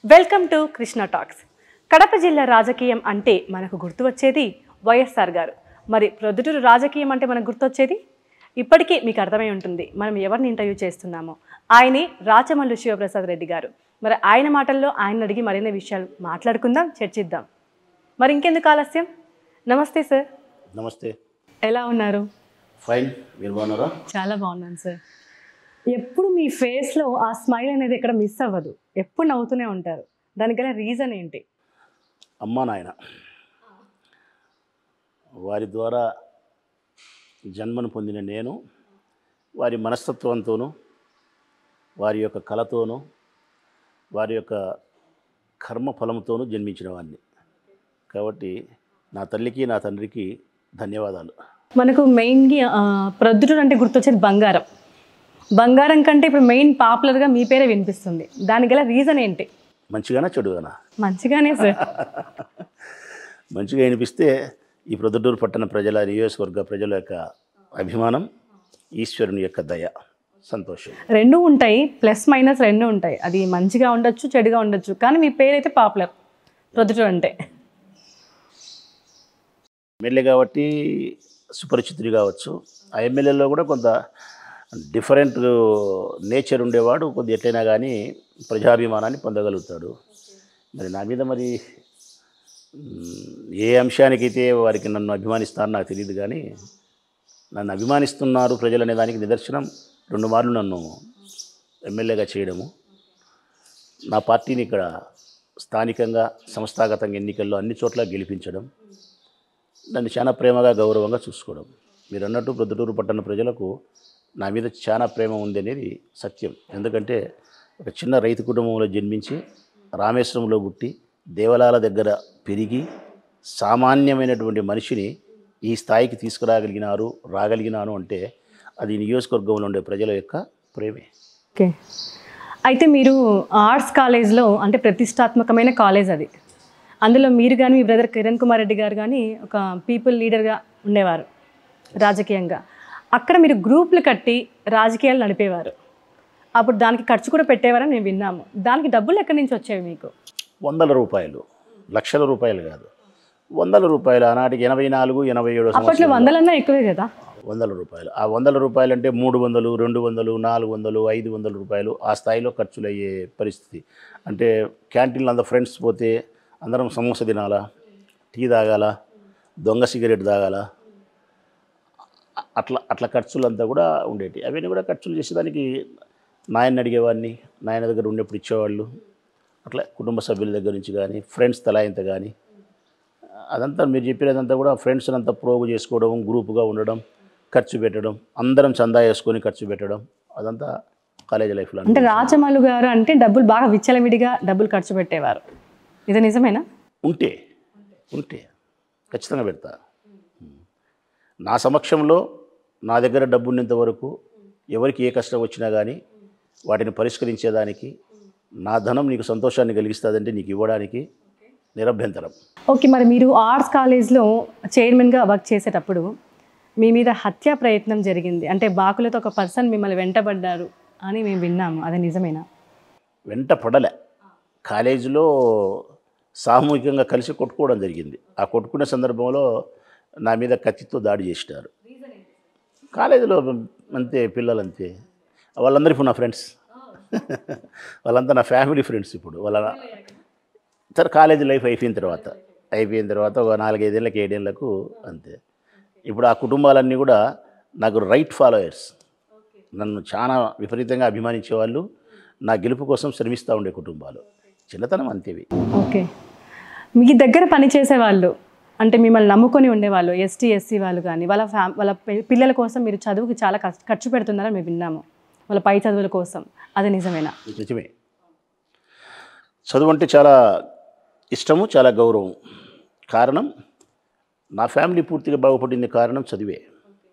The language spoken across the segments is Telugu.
Welcome to Krishna talks Kadapa జిల్లా రాజకీయం అంటే మనకు గుర్తు వచ్చేది వైఎస్ఆర్ గారు మరి ప్రొద్దుటూరు రాజకీయం అంటే మనకు గుర్తొచ్చేది ఇప్పటికీ మీకు అర్థమై ఉంటుంది మనం ఎవరిని ఇంటర్వ్యూ చేస్తున్నామో ఆయనే రాచమల్లు శివప్రసాద్ రెడ్డి గారు మరి ఆయన మాటల్లో ఆయన అడిగి మరిన్ని విషయాలు మాట్లాడుకుందాం చర్చిద్దాం మరి ఇంకెందుకు ఆలస్యం నమస్తే సార్ నమస్తే ఎలా ఉన్నారు ఫైన్ మీరు బాగున్నారా చాలా బాగున్నాను సార్ ఎప్పుడు మీ ఫేస్లో ఆ స్మైల్ అనేది ఎక్కడ మిస్ అవ్వదు ఎప్పుడు నవ్వుతూనే ఉంటారు దానికి గల రీజన్ ఏంటి అమ్మా నాయన వారి ద్వారా జన్మను పొందిన నేను వారి మనస్తత్వంతోనూ వారి యొక్క కళతోనూ వారి యొక్క కర్మ ఫలంతోనూ జన్మించిన వాడిని కాబట్టి నా తల్లికి నా తండ్రికి ధన్యవాదాలు మనకు మెయిన్గా ప్రొద్దుటూరు అంటే గుర్తొచ్చేది బంగారం బంగారం కంటే ఇప్పుడు మెయిన్ పాపులర్గా మీ పేరే వినిపిస్తుంది దానికి గల రీజన్ ఏంటి మంచిగానా చెడుగానా మంచిగానే సార్ మంచిగా వినిపిస్తే ఈ ప్రొద్దుటూరు పట్టణ ప్రజల నియోజకవర్గ ప్రజల యొక్క అభిమానం ఈశ్వరుని యొక్క దయ సంతోషం రెండు ఉంటాయి ప్లస్ మైనస్ రెండు ఉంటాయి అది మంచిగా ఉండొచ్చు చెడుగా ఉండొచ్చు కానీ మీ పేరు అయితే పాపులర్ ప్రొద్దుటూరు అంటే ఎమ్మెల్యే కాబట్టి సుపరిచితుడు కావచ్చు ఆ ఎమ్మెల్యేలో కూడా కొంత డిఫరెంట్ నేచర్ ఉండేవాడు కొద్ది ఎట్లయినా కానీ ప్రజాభిమానాన్ని పొందగలుగుతాడు మరి నా మీద మరి మ్, ఏ అంశానికైతే వారికి నన్ను అభిమానిస్తారో నాకు తెలియదు కానీ నన్ను అభిమానిస్తున్నారు ప్రజలు అనే దానికి నిదర్శనం రెండు మార్లు నన్ను ఎమ్మెల్యేగా చేయడము నా పార్టీని ఇక్కడ స్థానికంగా సంస్థాగతంగా ఎన్నికల్లో అన్ని చోట్ల గెలిపించడం నన్ను చాలా ప్రేమగా గౌరవంగా చూసుకోవడం మీరు అన్నట్టు ప్రొద్దుటూరు పట్టణ ప్రజలకు నా మీద చాలా ప్రేమ ఉంది అనేది సత్యం ఎందుకంటే ఒక చిన్న రైతు కుటుంబంలో జన్మించి రామేశ్వరంలో పుట్టి దేవాలయాల దగ్గర పెరిగి సామాన్యమైనటువంటి మనిషిని ఈ స్థాయికి తీసుకురాగలిగినారు రాగలిగినాను అంటే అది ఈ నియోజకవర్గంలో ఉండే ప్రజల యొక్క ప్రేమే ఓకే అయితే మీరు ఆర్ట్స్ కాలేజ్లో అంటే ప్రతిష్టాత్మకమైన కాలేజ్ అది అందులో మీరు కానీ మీ బ్రదర్ కిరణ్ కుమార్ రెడ్డి గారు కానీ ఒక పీపుల్ లీడర్గా ఉండేవారు రాజకీయంగా అక్కడ మీరు గ్రూపులు కట్టి రాజకీయాలు నడిపేవారు అప్పుడు దానికి ఖర్చు కూడా పెట్టేవారని మేము విన్నాము దానికి డబ్బులు ఎక్కడి నుంచి వచ్చేవి మీకు వందల రూపాయలు లక్షల రూపాయలు కాదు వందల రూపాయలు ఆనాటికి ఎనభై నాలుగు ఎనభై ఏడు అప్పట్లో వందలన్నా ఎక్కువే కదా వందల రూపాయలు ఆ వందల రూపాయలు అంటే మూడు వందలు రెండు వందలు నాలుగు వందలు ఐదు వందల రూపాయలు ఆ స్థాయిలో ఖర్చులు అయ్యే పరిస్థితి అంటే క్యాంటీన్లో అందరు ఫ్రెండ్స్ పోతే అందరం సమోసా తినాలా టీ తాగాల దొంగ సిగరెట్ తాగాల అట్లా అట్లా ఖర్చులంతా కూడా ఉండేవి అవన్నీ కూడా ఖర్చులు చేసేదానికి నాయన్ని అడిగేవాడిని నాయన దగ్గర ఉండేప్పుడు ఇచ్చేవాళ్ళు అట్లా కుటుంబ సభ్యుల దగ్గర నుంచి కానీ ఫ్రెండ్స్ తలాయింత కానీ అదంతా మీరు చెప్పినదంతా కూడా ఫ్రెండ్స్ అంతా ప్రోగు చేసుకోవడం గ్రూపుగా ఉండడం ఖర్చు పెట్టడం అందరం చందా వేసుకొని ఖర్చు పెట్టడం అదంతా కాలేజ్ లైఫ్లో అంటే రాచమల్లు గారు అంటే డబ్బులు బాగా విచ్చలవిడిగా డబ్బులు ఖర్చు పెట్టేవారు ఇది నిజమేనా ఉంటే ఉంటే ఖచ్చితంగా పెడతా నా సమక్షంలో నా దగ్గర డబ్బు ఉన్నంత వరకు ఎవరికి ఏ కష్టం వచ్చినా కానీ వాటిని పరిష్కరించేదానికి నా ధనం నీకు సంతోషాన్ని కలిగిస్తుందంటే నీకు ఇవ్వడానికి నిరభ్యంతరం ఓకే మరి మీరు ఆర్ట్స్ కాలేజ్లో చైర్మన్గా వర్క్ చేసేటప్పుడు మీ మీద హత్యా ప్రయత్నం జరిగింది అంటే బాకులతో ఒక పర్సన్ మిమ్మల్ని వెంటబడ్డారు అని మేము విన్నాము అది నిజమేనా వెంట పడలే కాలేజీలో సామూహికంగా కలిసి కొట్టుకోవడం జరిగింది ఆ కొట్టుకునే సందర్భంలో నా మీద కత్తితో దాడి చేసినారు కాలేజీలో అంతే పిల్లలు అంతే వాళ్ళందరూ ఇప్పుడు నా ఫ్రెండ్స్ వాళ్ళంతా నా ఫ్యామిలీ ఫ్రెండ్స్ ఇప్పుడు వాళ్ళ సరే కాలేజీ లైఫ్ అయిపోయిన తర్వాత అయిపోయిన తర్వాత ఒక నాలుగైదేళ్ళకి ఏడేళ్ళకు అంతే ఇప్పుడు ఆ కుటుంబాలన్నీ కూడా నాకు రైట్ ఫాలోయర్స్ నన్ను చాలా విపరీతంగా అభిమానించే వాళ్ళు నా గెలుపు కోసం శ్రమిస్తూ ఉండే కుటుంబాలు చిన్నతనం అంతేవి ఓకే మీ దగ్గర పనిచేసే వాళ్ళు అంటే మిమ్మల్ని నమ్ముకొని ఉండేవాళ్ళు ఎస్టీ ఎస్సీ వాళ్ళు కానీ వాళ్ళ ఫ్యా వాళ్ళ పి- పిల్లల కోసం మీరు చదువుకి చాలా ఖర్చు- ఖర్చు పెడుతున్నారని మేము విన్నాము వాళ్ళ పై చదువుల కోసం అది నిజమేనా నిజమే చదువు అంటే చాలా ఇష్టము చాలా గౌరవం కారణం నా ఫ్యామిలీ పూర్తిగా బాగుపడింది కారణం చదివే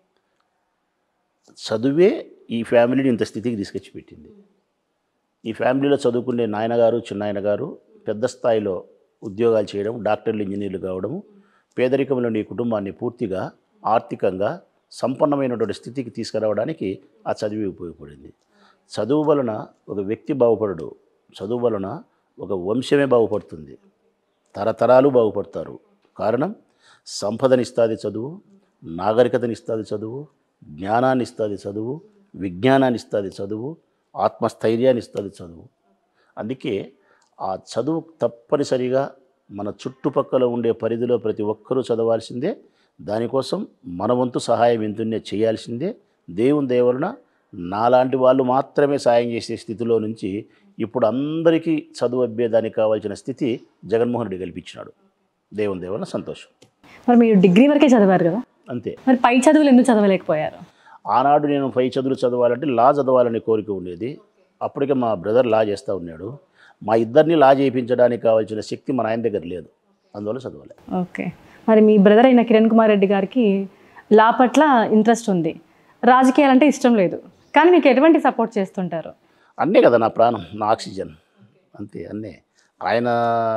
చదువే ఈ ఫ్యామిలీని ఇంత స్థితికి తీసుకొచ్చి పెట్టింది ఈ ఫ్యామిలీలో చదువుకునే నాయనగారు చిన్నాయన గారు పెద్ద స్థాయిలో ఉద్యోగాలు చేయడం డాక్టర్లు ఇంజనీర్లు కావడం పేదరికంలోని ఈ కుటుంబాన్ని పూర్తిగా ఆర్థికంగా సంపన్నమైనటువంటి స్థితికి తీసుకురావడానికి ఆ చదివి ఉపయోగపడింది చదువు వలన ఒక వ్యక్తి బాగుపడడు చదువు వలన ఒక వంశమే బాగుపడుతుంది తరతరాలు బాగుపడతారు కారణం సంపదనిస్తుంది చదువు నాగరికతనిస్తుంది చదువు జ్ఞానాన్ని ఇస్తుంది చదువు విజ్ఞానాన్ని ఇస్తుంది చదువు ఆత్మస్థైర్యాన్ని ఇస్తుంది చదువు అందుకే ఆ చదువు తప్పనిసరిగా మన చుట్టుపక్కల ఉండే పరిధిలో ప్రతి ఒక్కరూ చదవాల్సిందే దానికోసం మన వంతు సహాయం ఎంతున్నే చేయాల్సిందే దేవుని దేవులన నాలాంటి వాళ్ళు మాత్రమే సాయం చేసే స్థితిలో నుంచి ఇప్పుడు అందరికీ చదువు అభ్యేదానికి కావాల్సిన స్థితి జగన్మోహన్ రెడ్డి కల్పించినాడు దేవుని దేవులన సంతోషం మరి మీరు డిగ్రీ వరకే చదివారు కదా అంతే మరి పై చదువులు ఎందుకు చదవలేకపోయారు ఆనాడు నేను పై చదువులు చదవాలంటే లా చదవాలనే కోరిక ఉండేది అప్పటికే మా బ్రదర్ లా చేస్తూ ఉన్నాడు మా ఇద్దరిని లా చేయించడానికి కావాల్సిన శక్తి మన ఆయన దగ్గర లేదు అందువల్ల చదవాలి ఓకే మరి మీ బ్రదర్ అయిన కిరణ్ కుమార్ రెడ్డి గారికి లా పట్ల ఇంట్రెస్ట్ ఉంది రాజకీయాలంటే ఇష్టం లేదు కానీ మీకు ఎటువంటి సపోర్ట్ చేస్తుంటారు అన్నే కదా నా ప్రాణం నా ఆక్సిజన్ అంతే అన్నే ఆయన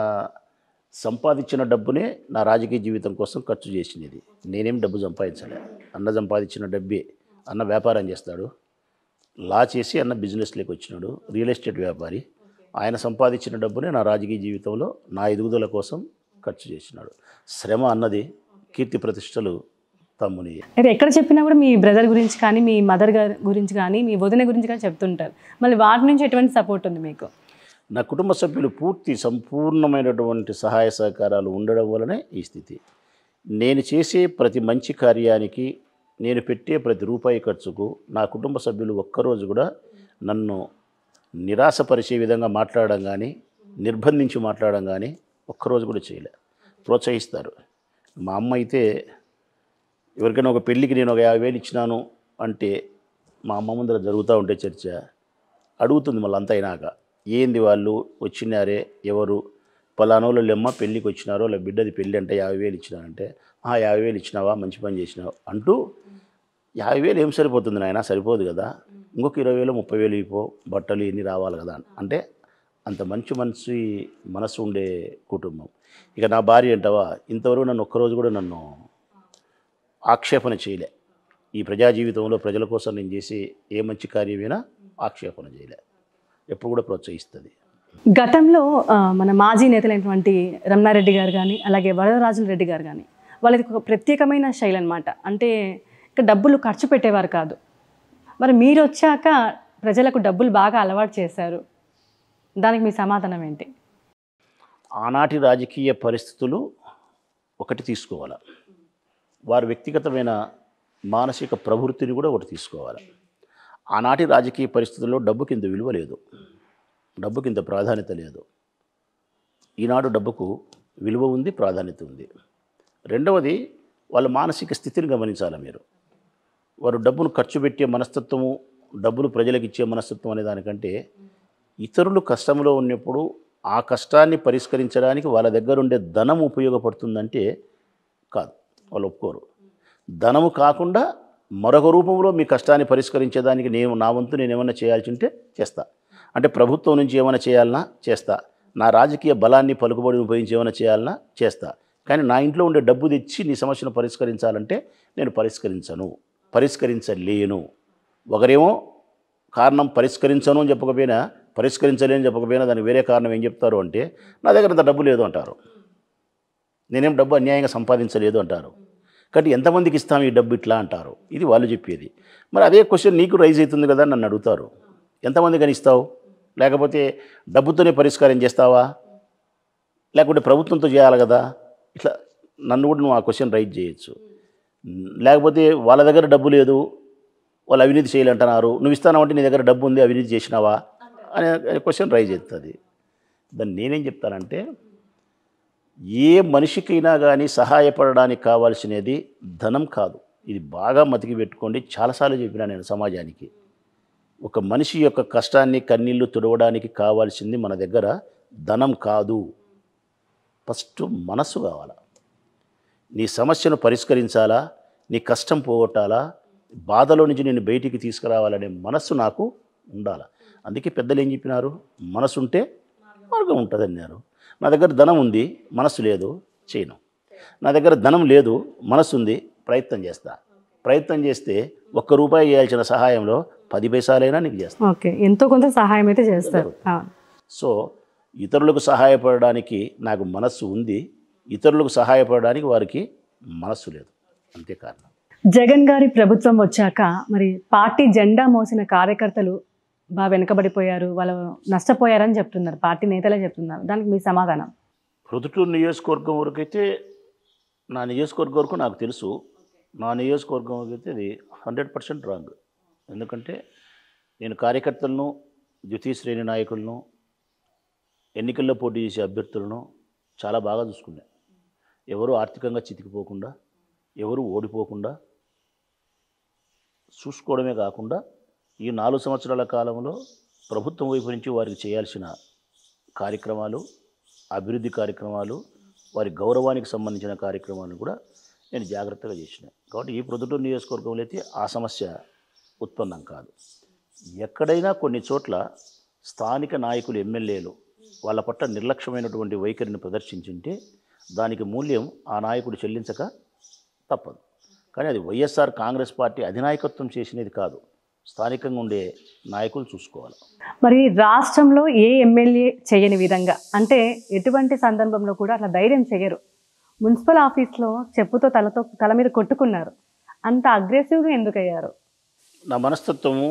సంపాదించిన డబ్బునే నా రాజకీయ జీవితం కోసం ఖర్చు చేసినది నేనేం డబ్బు సంపాదించలే అన్న సంపాదించిన డబ్బే అన్న వ్యాపారం చేస్తాడు లా చేసి అన్న బిజినెస్లోకి వచ్చినాడు రియల్ ఎస్టేట్ వ్యాపారి ఆయన సంపాదించిన డబ్బునే నా రాజకీయ జీవితంలో నా ఎదుగుదల కోసం ఖర్చు చేసినాడు శ్రమ అన్నది కీర్తి ప్రతిష్టలు తమ్ముని అయితే ఎక్కడ చెప్పినా కూడా మీ బ్రదర్ గురించి కానీ మీ మదర్ గారి గురించి కానీ మీ వదిన గురించి కానీ చెప్తుంటారు మళ్ళీ వాటి నుంచి ఎటువంటి సపోర్ట్ ఉంది మీకు నా కుటుంబ సభ్యులు పూర్తి సంపూర్ణమైనటువంటి సహాయ సహకారాలు ఉండడం వలనే ఈ స్థితి నేను చేసే ప్రతి మంచి కార్యానికి నేను పెట్టే ప్రతి రూపాయి ఖర్చుకు నా కుటుంబ సభ్యులు ఒక్కరోజు కూడా నన్ను నిరాశపరిచే విధంగా మాట్లాడడం కానీ నిర్బంధించి మాట్లాడడం కానీ ఒక్కరోజు కూడా చేయలే ప్రోత్సహిస్తారు మా అమ్మ అయితే ఎవరికైనా ఒక పెళ్ళికి నేను ఒక యాభై వేలు ఇచ్చినాను అంటే మా అమ్మ ముందర జరుగుతూ ఉంటే చర్చ అడుగుతుంది మళ్ళీ అంతా అయినాక ఏంది వాళ్ళు వచ్చినారే ఎవరు పలానోళ్ళు లెమ్మ పెళ్ళికి వచ్చినారో లే బిడ్డది పెళ్ళి అంటే యాభై వేలు ఇచ్చినారంటే "ఆ, యాభై వేలు ఇచ్చినావా మంచి పని చేసినావు అంటూ యాభై వేలు ఏం సరిపోతుంది నాయన సరిపోదు కదా ఇంకొక ఇరవై వేలు ముప్పై వేలు ఇపో బట్టలు ఇన్ని రావాలి కదా అంటే అంత మంచి మనసు మనసు ఉండే కుటుంబం ఇక నా భార్య అంటావా ఇంతవరకు నన్ను ఒక్కరోజు కూడా నన్ను ఆక్షేపణ చేయలే ఈ ప్రజా జీవితంలో ప్రజల కోసం నేను చేసే ఏ మంచి కార్యమైనా ఆక్షేపణ చేయలే ఎప్పుడు కూడా ప్రోత్సహిస్తుంది గతంలో ఆ, మన మాజీ నేతలైనటువంటి రమణారెడ్డి గారు కానీ అలాగే వరదరాజుల రెడ్డి గారు కానీ వాళ్ళది ఒక ప్రత్యేకమైన శైలి అనమాట అంటే ఇక డబ్బులు ఖర్చు పెట్టేవారు కాదు మరి మీరు వచ్చాక ప్రజలకు డబ్బులు బాగా అలవాటు చేశారు దానికి మీ సమాధానం ఏంటి ఆనాటి రాజకీయ పరిస్థితులు ఒకటి తీసుకోవాలి వారి వ్యక్తిగతమైన మానసిక ప్రవృత్తిని కూడా ఒకటి తీసుకోవాలి ఆనాటి రాజకీయ పరిస్థితుల్లో డబ్బుకి ఇంత విలువ లేదు డబ్బుకి ఇంత ప్రాధాన్యత లేదు ఈనాడు డబ్బుకు విలువ ఉంది ప్రాధాన్యత ఉంది రెండవది వాళ్ళ మానసిక స్థితిని గమనించాలి మీరు వారు డబ్బును ఖర్చు పెట్టే మనస్తత్వము డబ్బులు ప్రజలకు ఇచ్చే మనస్తత్వం అనే దానికంటే ఇతరులు కష్టంలో ఉన్నప్పుడు ఆ కష్టాన్ని పరిష్కరించడానికి వాళ్ళ దగ్గర ఉండే ధనం ఉపయోగపడుతుందంటే కాదు వాళ్ళు ఒప్పుకోరు ధనము కాకుండా మరొక రూపంలో మీ కష్టాన్ని పరిష్కరించేదానికి నేను నా వంతు నేను ఏమైనా చేయాల్సి ఉంటే చేస్తా అంటే ప్రభుత్వం నుంచి ఏమైనా చేయాలన్నా చేస్తా నా రాజకీయ బలాన్ని పలుకుబడిని ఉపయోగించి ఏమైనా చేయాలన్నా చేస్తా కానీ నా ఇంట్లో ఉండే డబ్బు తెచ్చి నీ సమస్యను పరిష్కరించాలంటే నేను పరిష్కరించను పరిష్కరించలేను ఒకరేమో కారణం పరిష్కరించను అని చెప్పకపోయినా పరిష్కరించలేని చెప్పకపోయినా దానికి వేరే కారణం ఏం చెప్తారు అంటే నా దగ్గర అంత డబ్బు లేదు అంటారు నేనేం డబ్బు అన్యాయంగా సంపాదించలేదు అంటారు కాబట్టి ఎంతమందికి ఇస్తాం ఈ డబ్బు ఇట్లా అంటారు ఇది వాళ్ళు చెప్పేది మరి అదే క్వశ్చన్ నీకు రైజ్ అవుతుంది కదా అని నన్ను అడుగుతారు ఎంతమంది కానీ ఇస్తావు లేకపోతే డబ్బుతోనే పరిష్కారం చేస్తావా లేకుంటే ప్రభుత్వంతో చేయాలి కదా ఇట్లా నన్ను కూడా నువ్వు ఆ క్వశ్చన్ రైజ్ చేయొచ్చు లేకపోతే వాళ్ళ దగ్గర డబ్బు లేదు వాళ్ళు అవినీతి చేయాలంటున్నారు నువ్వు ఇస్తానంటే నీ దగ్గర డబ్బు ఉంది అవినీతి చేసినావా అనే క్వశ్చన్ రైజ్ అవుతుంది దాన్ని నేనేం చెప్తానంటే ఏ మనిషికైనా కానీ సహాయపడడానికి కావాల్సినది ధనం కాదు ఇది బాగా మతికి పెట్టుకోండి చాలాసార్లు చెప్పినా నేను సమాజానికి ఒక మనిషి యొక్క కష్టాన్ని కన్నీళ్లు తుడవడానికి కావాల్సింది మన దగ్గర ధనం కాదు ఫస్ట్ మనస్సు కావాలా నీ సమస్యను పరిష్కరించాలా నీ కష్టం పోగొట్టాలా బాధలో నుంచి నేను బయటికి తీసుకురావాలనే మనస్సు నాకు ఉండాలి అందుకే పెద్దలు ఏం చెప్పినారు మనసు ఉంటే మార్గం ఉంటుంది అన్నారు నా దగ్గర ధనం ఉంది మనసు లేదు చేయను నా దగ్గర ధనం లేదు మనసు ఉంది ప్రయత్నం చేస్తా ప్రయత్నం చేస్తే ఒక్క రూపాయి చేయాల్సిన సహాయంలో పది పైసాలైనా నీకు చేస్తా ఓకే ఎంతో కొంత సహాయం అయితే చేస్తారు ఆ. సో ఇతరులకు సహాయపడడానికి నాకు మనస్సు ఉంది ఇతరులకు సహాయపడడానికి వారికి మనస్సు లేదు అంతే కారణం జగన్ గారి ప్రభుత్వం వచ్చాక మరి పార్టీ జెండా మోసిన కార్యకర్తలు బాగా వెనుకబడిపోయారు వాళ్ళు నష్టపోయారని చెప్తున్నారు పార్టీ నేతలే చెప్తున్నారు దానికి మీ సమాధానం ప్రొద్దుటూరు నియోజకవర్గం వరకు అయితే నా నియోజకవర్గం వరకు నాకు తెలుసు నా నియోజకవర్గం వరకు అయితే అది హండ్రెడ్ పర్సెంట్ రాంగ్ ఎందుకంటే నేను కార్యకర్తలను ద్వితీయ శ్రేణి నాయకులను ఎన్నికల్లో పోటీ చేసే అభ్యర్థులను చాలా బాగా చూసుకున్నా ఎవరు ఆర్థికంగా చితికిపోకుండా ఎవరు ఓడిపోకుండా చూసుకోవడమే కాకుండా ఈ నాలుగు సంవత్సరాల కాలంలో ప్రభుత్వం వైపు నుంచి వారికి చేయాల్సిన కార్యక్రమాలు అభివృద్ధి కార్యక్రమాలు వారి గౌరవానికి సంబంధించిన కార్యక్రమాలను కూడా నేను జాగ్రత్తగా చేసిన కాబట్టి ఈ ప్రొద్దుటూరు నియోజకవర్గంలో అయితే ఆ సమస్య ఉత్పన్నం కాదు ఎక్కడైనా కొన్ని చోట్ల స్థానిక నాయకులు ఎమ్మెల్యేలు వాళ్ళ పట్ల నిర్లక్ష్యమైనటువంటి వైఖరిని ప్రదర్శించుంటే దానికి మూల్యం ఆ నాయకుడు చెల్లించక తప్పదు కానీ అది వైఎస్ఆర్ కాంగ్రెస్ పార్టీ అధినాయకత్వం చేసినది కాదు స్థానికంగా ఉండే నాయకులు చూసుకోవాలి మరి రాష్ట్రంలో ఏ ఎమ్మెల్యే చేయని విధంగా అంటే ఎటువంటి సందర్భంలో కూడా అట్లా ధైర్యం చేయరు మున్సిపల్ ఆఫీస్లో చెప్పుతో తలతో తల మీద కొట్టుకున్నారు అంత అగ్రెసివ్గా ఎందుకు అయ్యారు నా మనస్తత్వము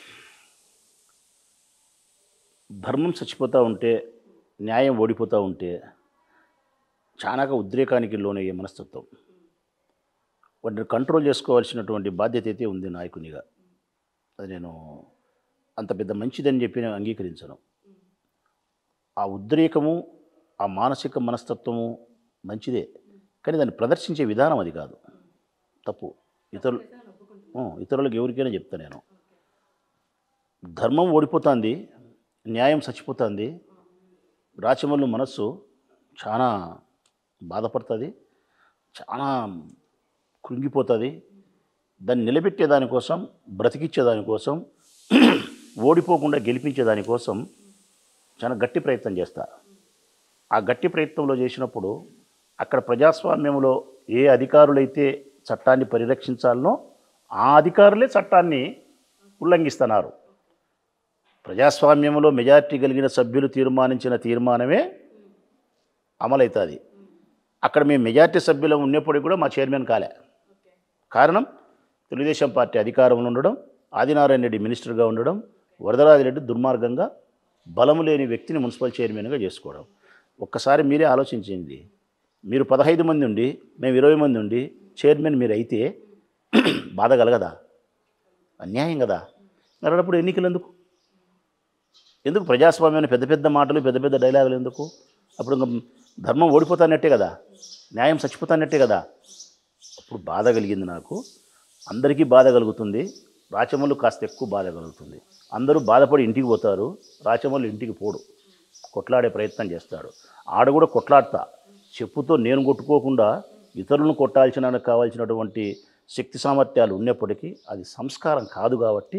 ధర్మం చచ్చిపోతూ ఉంటే న్యాయం ఓడిపోతూ ఉంటే చాలాగా ఉద్రేకానికి లోనయ్యే మనస్తత్వం వాటిని కంట్రోల్ చేసుకోవాల్సినటువంటి బాధ్యత అయితే ఉంది నాయకునిగా అది నేను అంత పెద్ద మంచిదని చెప్పి నేను అంగీకరించను ఆ ఉద్రేకము ఆ మానసిక మనస్తత్వము మంచిదే కానీ దాన్ని ప్రదర్శించే విధానం అది కాదు తప్పు ఇతరులు ఆ, ఇతరులకు ఎవరికైనా చెప్తా నేను ధర్మం ఓడిపోతుంది న్యాయం చచ్చిపోతుంది రాచమల్లు మనస్సు చాలా బాధపడుతుంది చాలా కృంగిపోతుంది దాన్ని నిలబెట్టే దానికోసం బ్రతికిచ్చే దానికోసం ఓడిపోకుండా గెలిపించే దానికోసం చాలా గట్టి ప్రయత్నం చేస్తా ఆ గట్టి ప్రయత్నంలో చేసినప్పుడు అక్కడ ప్రజాస్వామ్యంలో ఏ అధికారులైతే చట్టాన్ని పరిరక్షించాలనో ఆ అధికారులే చట్టాన్ని ఉల్లంఘిస్తున్నారు ప్రజాస్వామ్యంలో మెజారిటీ కలిగిన సభ్యులు తీర్మానించిన తీర్మానమే అమలవుతుంది అక్కడ మేము మెజారిటీ సభ్యులు ఉన్నప్పటికీ కూడా మా చైర్మన్ కాలే కారణం తెలుగుదేశం పార్టీ అధికారంలో ఉండడం ఆదినారాయణ రెడ్డి మినిస్టర్గా ఉండడం వరదరాజిరెడ్డి దుర్మార్గంగా బలము లేని వ్యక్తిని మున్సిపల్ చైర్మన్గా చేసుకోవడం ఒక్కసారి మీరే ఆలోచించింది మీరు పదహైదు మంది ఉండి మేము ఇరవై మంది ఉండి చైర్మన్ మీరు అయితే బాధ కలగదా అన్యాయం కదా మరి అప్పుడు ఎన్నికలు ఎందుకు ఎందుకు ప్రజాస్వామ్యాన్ని పెద్ద పెద్ద మాటలు పెద్ద పెద్ద డైలాగులు ఎందుకు అప్పుడు ఇంకా ధర్మం ఓడిపోతానట్టే కదా న్యాయం చచ్చిపోతానట్టే కదా అప్పుడు బాధ కలిగింది నాకు అందరికీ బాధ కలుగుతుంది రాచమల్లు కాస్త ఎక్కువ బాధ కలుగుతుంది అందరూ బాధపడి ఇంటికి పోతారు రాచమల్లు ఇంటికి పోడు కొట్లాడే ప్రయత్నం చేస్తాడు ఆడ కూడా కొట్లాడతా చెప్పుతో నేను కొట్టుకోకుండా ఇతరులను కొట్టాల్సిన కావాల్సినటువంటి శక్తి సామర్థ్యాలు ఉన్నప్పటికీ అది సంస్కారం కాదు కాబట్టి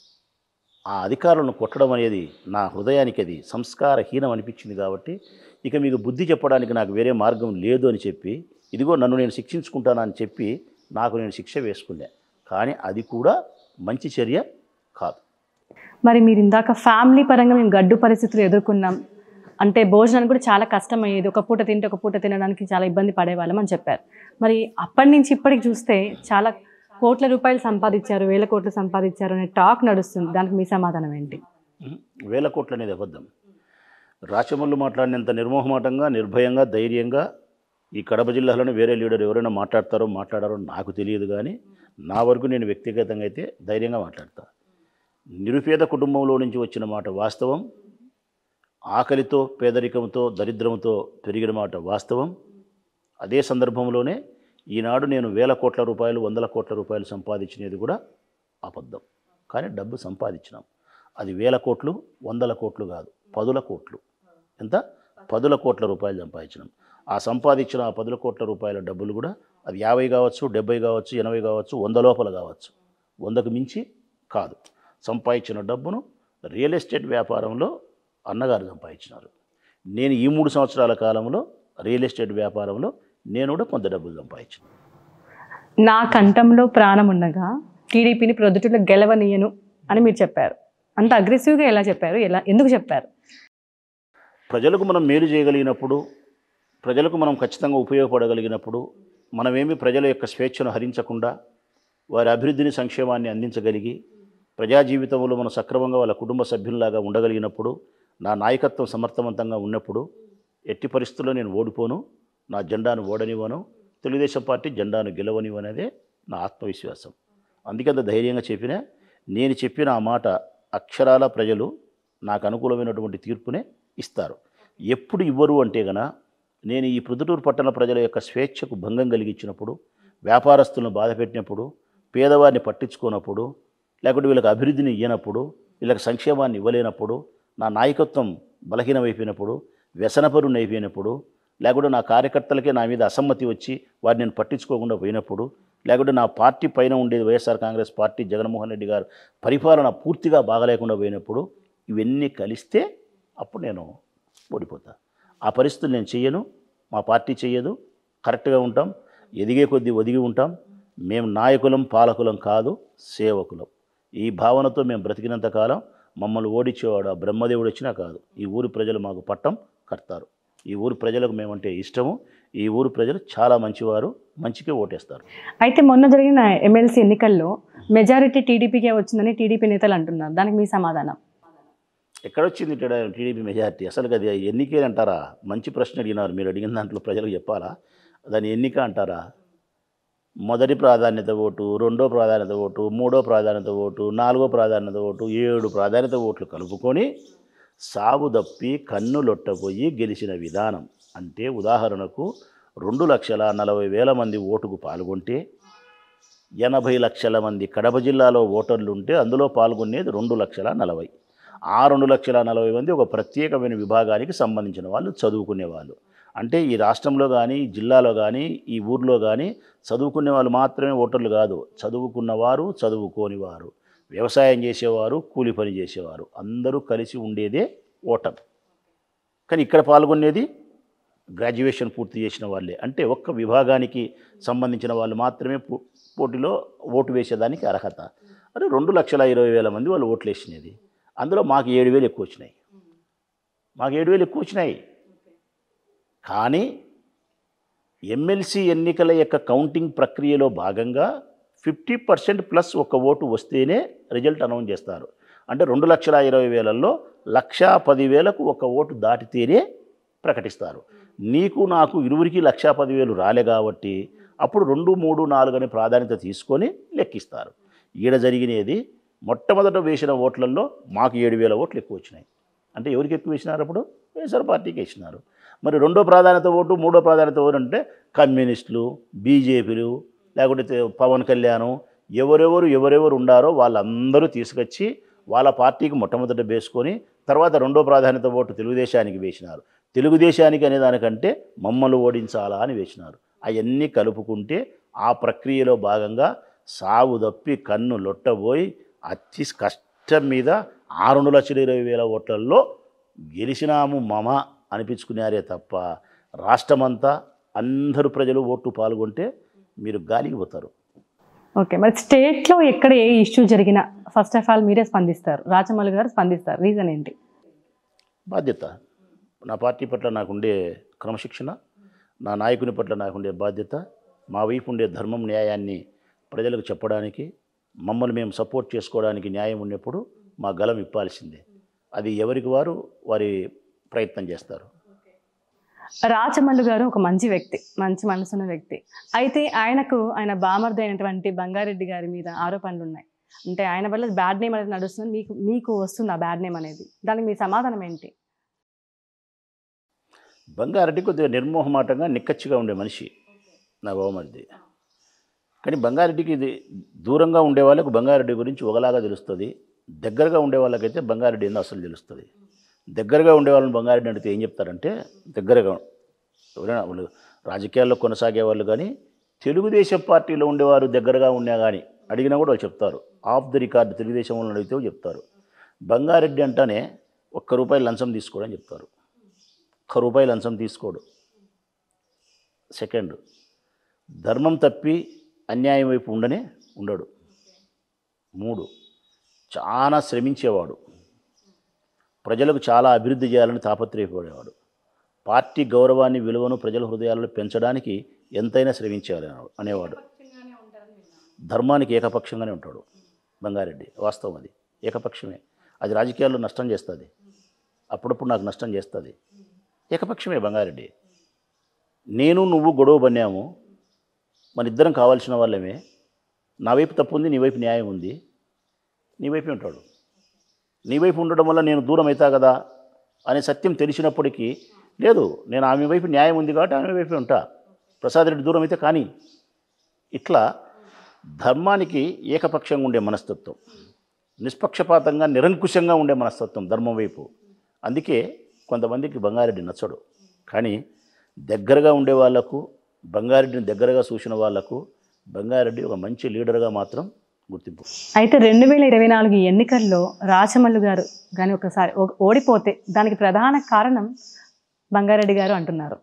ఆ అధికారులను కొట్టడం అనేది నా హృదయానికి అది సంస్కారహీనం అనిపించింది కాబట్టి ఇక మీకు బుద్ధి చెప్పడానికి నాకు వేరే మార్గం లేదు అని చెప్పి ఇదిగో నన్ను నేను శిక్షించుకుంటానని చెప్పి నాకు నేను శిక్ష వేసుకున్నా కానీ అది కూడా మంచి చర్య కాదు మరి మీరు ఇందాక ఫ్యామిలీ పరంగా మేము గడ్డు పరిస్థితులు ఎదుర్కొన్నాం అంటే భోజనానికి కూడా చాలా కష్టం అయ్యేది ఒక పూట తింటే ఒక పూట తినడానికి చాలా ఇబ్బంది పడేవాళ్ళం అని చెప్పారు మరి అప్పటి నుంచి ఇప్పటికి చూస్తే చాలా కోట్ల రూపాయలు సంపాదించారు వేల కోట్లు సంపాదించారు అనే టాక్ నడుస్తుంది దానికి మీ సమాధానం ఏంటి ఉం? వేల కోట్లు అనేది అబద్ధం రాచమల్లు మాట్లాడినంత నిర్మోహమాటంగా నిర్భయంగా ధైర్యంగా ఈ కడప జిల్లాలోనే వేరే లీడర్ ఎవరైనా మాట్లాడతారో మాట్లాడారో నాకు తెలియదు కానీ నా వరకు నేను వ్యక్తిగతంగా అయితే ధైర్యంగా మాట్లాడతా నిరుపేద కుటుంబంలో నుంచి వచ్చిన మాట వాస్తవం ఆకలితో పేదరికంతో దరిద్రంతో పెరిగిన మాట వాస్తవం అదే సందర్భంలోనే ఈనాడు నేను వేల కోట్ల రూపాయలు వందల కోట్ల రూపాయలు సంపాదించినది కూడా అబద్ధం కానీ డబ్బు సంపాదించినాం అది వేల కోట్లు వందల కోట్లు కాదు పదుల కోట్లు ఎంత పదుల కోట్ల రూపాయలు సంపాదించినాం ఆ సంపాదించిన ఆ పదుల కోట్ల రూపాయల డబ్బులు కూడా అది యాభై కావచ్చు డెబ్బై కావచ్చు ఎనభై కావచ్చు వంద లోపల కావచ్చు వందకు మించి కాదు సంపాదించిన డబ్బును రియల్ ఎస్టేట్ వ్యాపారంలో అన్నగారు సంపాదించినారు నేను ఈ మూడు సంవత్సరాల కాలంలో రియల్ ఎస్టేట్ వ్యాపారంలో నేను కూడా కొంత డబ్బులు సంపాదించాను నా కంఠంలో ప్రాణం ఉండగా టీడీపీని ప్రొద్దుటూరులో గెలవనీయను అని మీరు చెప్పారు అంత అగ్రెసివ్గా ఎలా చెప్పారు ఎలా ఎందుకు చెప్పారు ప్రజలకు మనం మేలు చేయగలిగినప్పుడు ప్రజలకు మనం ఖచ్చితంగా ఉపయోగపడగలిగినప్పుడు మనమేమి ప్రజల యొక్క స్వేచ్ఛను హరించకుండా వారి అభివృద్ధిని సంక్షేమాన్ని అందించగలిగి ప్రజా జీవితంలో మనం సక్రమంగా వాళ్ళ కుటుంబ సభ్యుల్లాగా ఉండగలిగినప్పుడు నా నాయకత్వం సమర్థవంతంగా ఉన్నప్పుడు ఎట్టి పరిస్థితుల్లో నేను ఓడిపోను నా జెండాను ఓడనివ్వను తెలుగుదేశం పార్టీ జెండాను గెలవనివ్వనేదే నా ఆత్మవిశ్వాసం అందుకే అంత ధైర్యంగా చెప్పిన నేను చెప్పిన ఆ మాట అక్షరాల ప్రజలు నాకు అనుకూలమైనటువంటి తీర్పునే ఇస్తారు ఎప్పుడు ఇవ్వరు అంటే గన నేను ఈ ప్రొద్దుటూరు పట్టణ ప్రజల యొక్క స్వేచ్ఛకు భంగం కలిగించినప్పుడు వ్యాపారస్తులను బాధ పెట్టినప్పుడు పేదవారిని పట్టించుకోనప్పుడు లేకుంటే వీళ్ళకి అభివృద్ధిని ఇవ్వనప్పుడు వీళ్ళకి సంక్షేమాన్ని ఇవ్వలేనప్పుడు నా నాయకత్వం బలహీనమైపోయినప్పుడు వ్యసనపరుని అయిపోయినప్పుడు లేకుంటే నా కార్యకర్తలకే నా మీద అసమ్మతి వచ్చి వారిని నేను పట్టించుకోకుండా పోయినప్పుడు లేకుంటే నా పార్టీ పైన ఉండేది వైఎస్ఆర్ కాంగ్రెస్ పార్టీ జగన్మోహన్ రెడ్డి గారు పరిపాలన పూర్తిగా బాగలేకుండా పోయినప్పుడు ఇవన్నీ కలిస్తే అప్పుడు నేను ఓడిపోతా ఆ పరిస్థితులు నేను చెయ్యను మా పార్టీ చెయ్యదు కరెక్ట్గా ఉంటాం ఎదిగే కొద్దీ ఒదిగి ఉంటాం మేము నాయకులం పాలకులం కాదు సేవకులం ఈ భావనతో మేము బ్రతికినంత కాలం మమ్మల్ని ఓడించేవాడు ఆ బ్రహ్మదేవుడు వచ్చినా కాదు ఈ ఊరి ప్రజలు మాకు పట్టం కడతారు ఈ ఊరి ప్రజలకు మేమంటే ఇష్టము ఈ ఊరి ప్రజలు చాలా మంచివారు మంచికే ఓటేస్తారు అయితే మొన్న జరిగిన ఎమ్మెల్సీ ఎన్నికల్లో మెజారిటీ టీడీపీకే వచ్చిందని టీడీపీ నేతలు అంటున్నారు దానికి మీ సమాధానం ఎక్కడొచ్చింది ఇక్కడ టీడీపీ మెజార్టీ అసలు అది ఎన్నికే అంటారా మంచి ప్రశ్న అడిగినారు మీరు అడిగిన దాంట్లో ప్రజలకు చెప్పాలా దాన్ని ఎన్నిక అంటారా మొదటి ప్రాధాన్యత ఓటు రెండో ప్రాధాన్యత ఓటు మూడో ప్రాధాన్యత ఓటు నాలుగో ప్రాధాన్యత ఓటు ఏడు ప్రాధాన్యత ఓట్లు కలుపుకొని సాగు దప్పి కన్ను లొట్టపోయి గెలిచిన విధానం అంటే ఉదాహరణకు రెండు లక్షల నలభై వేల మంది ఓటుకు పాల్గొంటే ఎనభై లక్షల మంది కడప జిల్లాలో ఓటర్లు ఉంటే అందులో పాల్గొనేది రెండు లక్షల నలభై ఆ రెండు లక్షల నలభై మంది ఒక ప్రత్యేకమైన విభాగానికి సంబంధించిన వాళ్ళు చదువుకునే వాళ్ళు అంటే ఈ రాష్ట్రంలో కానీ ఈ జిల్లాలో కానీ ఈ ఊర్లో కానీ చదువుకునే వాళ్ళు మాత్రమే ఓటర్లు కాదు చదువుకున్నవారు చదువుకోని వారు వ్యవసాయం చేసేవారు కూలి పని చేసేవారు అందరూ కలిసి ఉండేదే ఓటర్ కానీ ఇక్కడ పాల్గొనేది గ్రాడ్యుయేషన్ పూర్తి చేసిన వాళ్ళే అంటే ఒక్క విభాగానికి సంబంధించిన వాళ్ళు మాత్రమే పో- పోటీలో ఓటు వేసేదానికి అర్హత అదే రెండు లక్షల ఇరవై వేల మంది వాళ్ళు ఓట్లు వేసినది అందులో మాకు ఏడు వేలు ఎక్కువ వచ్చినాయి మాకు ఏడు వేలు ఎక్కువ వచ్చినాయి కానీ ఎమ్మెల్సీ ఎన్నికల యొక్క కౌంటింగ్ ప్రక్రియలో భాగంగా ఫిఫ్టీ పర్సెంట్ ప్లస్ ఒక ఓటు వస్తేనే రిజల్ట్ అనౌన్స్ చేస్తారు అంటే రెండు లక్షల ఇరవై వేలల్లో లక్షా పదివేలకు ఒక ఓటు దాటితేనే ప్రకటిస్తారు నీకు నాకు ఇరువురికి లక్షా పదివేలు రాలే కాబట్టి అప్పుడు రెండు మూడు నాలుగు అనే ప్రాధాన్యత తీసుకొని లెక్కిస్తారు ఈడ జరిగినది మొట్టమొదట వేసిన ఓట్లలో మాకు ఏడు వేల ఓట్లు ఎక్కువ వచ్చినాయి అంటే ఎవరికి ఎక్కువ వేసినారు అప్పుడు వైఎస్ఆర్ పార్టీకి వేసినారు మరి రెండో ప్రాధాన్యత ఓటు మూడో ప్రాధాన్యత ఓటు అంటే కమ్యూనిస్టులు బీజేపీలు లేకుంటే తె- పవన్ కళ్యాణ్ ఎవరెవరు ఎవరెవరు ఉండారో వాళ్ళందరూ తీసుకొచ్చి వాళ్ళ పార్టీకి మొట్టమొదట వేసుకొని తర్వాత రెండో ప్రాధాన్యత ఓటు తెలుగుదేశానికి వేసినారు తెలుగుదేశానికి అనే దానికంటే మమ్మల్ని ఓడించాలా అని వేసినారు అవన్నీ కలుపుకుంటే ఆ ప్రక్రియలో భాగంగా సాగు తప్పి కన్ను లొట్టబోయి అతి కష్టం మీద ఆ రెండు లక్షల ఇరవై వేల ఓట్లలో గెలిచినాము మమ అనిపించుకున్నారే తప్ప రాష్ట్రమంతా అందరు ప్రజలు ఓట్లు పాల్గొంటే మీరు గాలికి పోతారు ఓకే మరి స్టేట్లో ఎక్కడ ఏ ఇష్యూ జరిగినా ఫస్ట్ ఆఫ్ ఆల్ మీరే స్పందిస్తారు రాజమౌళి గారు స్పందిస్తారు రీజన్ ఏంటి బాధ్యత నా పార్టీ పట్ల నాకుండే క్రమశిక్షణ నా నాయకుని పట్ల నాకుండే బాధ్యత మా వైపు ఉండే ధర్మం న్యాయాన్ని ప్రజలకు చెప్పడానికి మమ్మల్ని మేము సపోర్ట్ చేసుకోవడానికి న్యాయం ఉన్నప్పుడు మా గలం ఇప్పాల్సిందే అది ఎవరికి వారు వారి ప్రయత్నం చేస్తారు రాజమల్లు గారు ఒక మంచి వ్యక్తి మంచి మనసున్న వ్యక్తి అయితే ఆయనకు ఆయన బామర్ది అయినటువంటి బంగారెడ్డి గారి మీద ఆరోపణలు ఉన్నాయి అంటే ఆయన వల్ల బ్యాడ్ నేమ్ అనేది నడుస్తుంది మీకు మీకు వస్తుంది ఆ బ్యాడ్ నేమ్ అనేది దానికి మీ సమాధానం ఏంటి బంగారెడ్డి కొద్దిగా నిర్మోహమాటంగా నిక్కచ్చిగా ఉండే మనిషి నా బావమరిది కానీ బంగారెడ్డికి ఇది దూరంగా ఉండే వాళ్ళకు బంగారెడ్డి గురించి ఒకలాగా తెలుస్తుంది దగ్గరగా ఉండే వాళ్ళకైతే బంగారెడ్డి ఏందో అసలు తెలుస్తుంది దగ్గరగా ఉండే వాళ్ళని బంగారెడ్డి అడిగితే ఏం చెప్తారంటే దగ్గరగా ఎవరైనా వాళ్ళు రాజకీయాల్లో కొనసాగే వాళ్ళు కానీ తెలుగుదేశం పార్టీలో ఉండేవారు దగ్గరగా ఉన్నా కానీ అడిగినా కూడా వాళ్ళు చెప్తారు ఆఫ్ ది రికార్డు తెలుగుదేశం వాళ్ళని అడిగితే చెప్తారు బంగారెడ్డి అంటేనే ఒక్క రూపాయి లంచం తీసుకోవడం చెప్తారు ఒక్క రూపాయి లంచం తీసుకోడు సెకండ్ ధర్మం తప్పి అన్యాయం వైపు ఉండనే ఉండడు మూడు చాలా శ్రమించేవాడు ప్రజలకు చాలా అభివృద్ధి చేయాలని తాపత్రయపడేవాడు పార్టీ గౌరవాన్ని విలువను ప్రజల హృదయాలలో పెంచడానికి ఎంతైనా శ్రమించాలి అనేవాడు ధర్మానికి ఏకపక్షంగానే ఉంటాడు బంగారెడ్డి వాస్తవం అది ఏకపక్షమే అది రాజకీయాల్లో నష్టం చేస్తుంది అప్పుడప్పుడు నాకు నష్టం చేస్తుంది ఏకపక్షమే బంగారెడ్డి నేను నువ్వు గొడవ పన్నాము మన ఇద్దరం కావాల్సిన వాళ్ళమే నా వైపు తప్పు ఉంది నీ వైపు న్యాయం ఉంది నీ వైపే ఉంటాడు నీ వైపు ఉండడం వల్ల నేను దూరం అవుతా కదా అనే సత్యం తెలిసినప్పటికీ లేదు నేను ఆమె వైపు న్యాయం ఉంది కాబట్టి ఆమె వైపే ఉంటా ప్రసాద్ రెడ్డి దూరం అయితే కానీ ఇట్లా ధర్మానికి ఏకపక్షంగా ఉండే మనస్తత్వం నిష్పక్షపాతంగా నిరంకుశంగా ఉండే మనస్తత్వం ధర్మం వైపు అందుకే కొంతమందికి బంగారెడ్డి నచ్చడు కానీ దగ్గరగా ఉండే వాళ్లకు బంగారెడ్డిని దగ్గరగా చూసిన వాళ్లకు బంగారెడ్డి ఒక మంచి లీడర్గా మాత్రం గుర్తింపు అయితే రెండు వేల ఇరవై నాలుగు ఎన్నికల్లో రాచమల్లు గారు కానీ ఒకసారి ఓ- ఓడిపోతే దానికి ప్రధాన కారణం బంగారెడ్డి గారు అంటున్నారు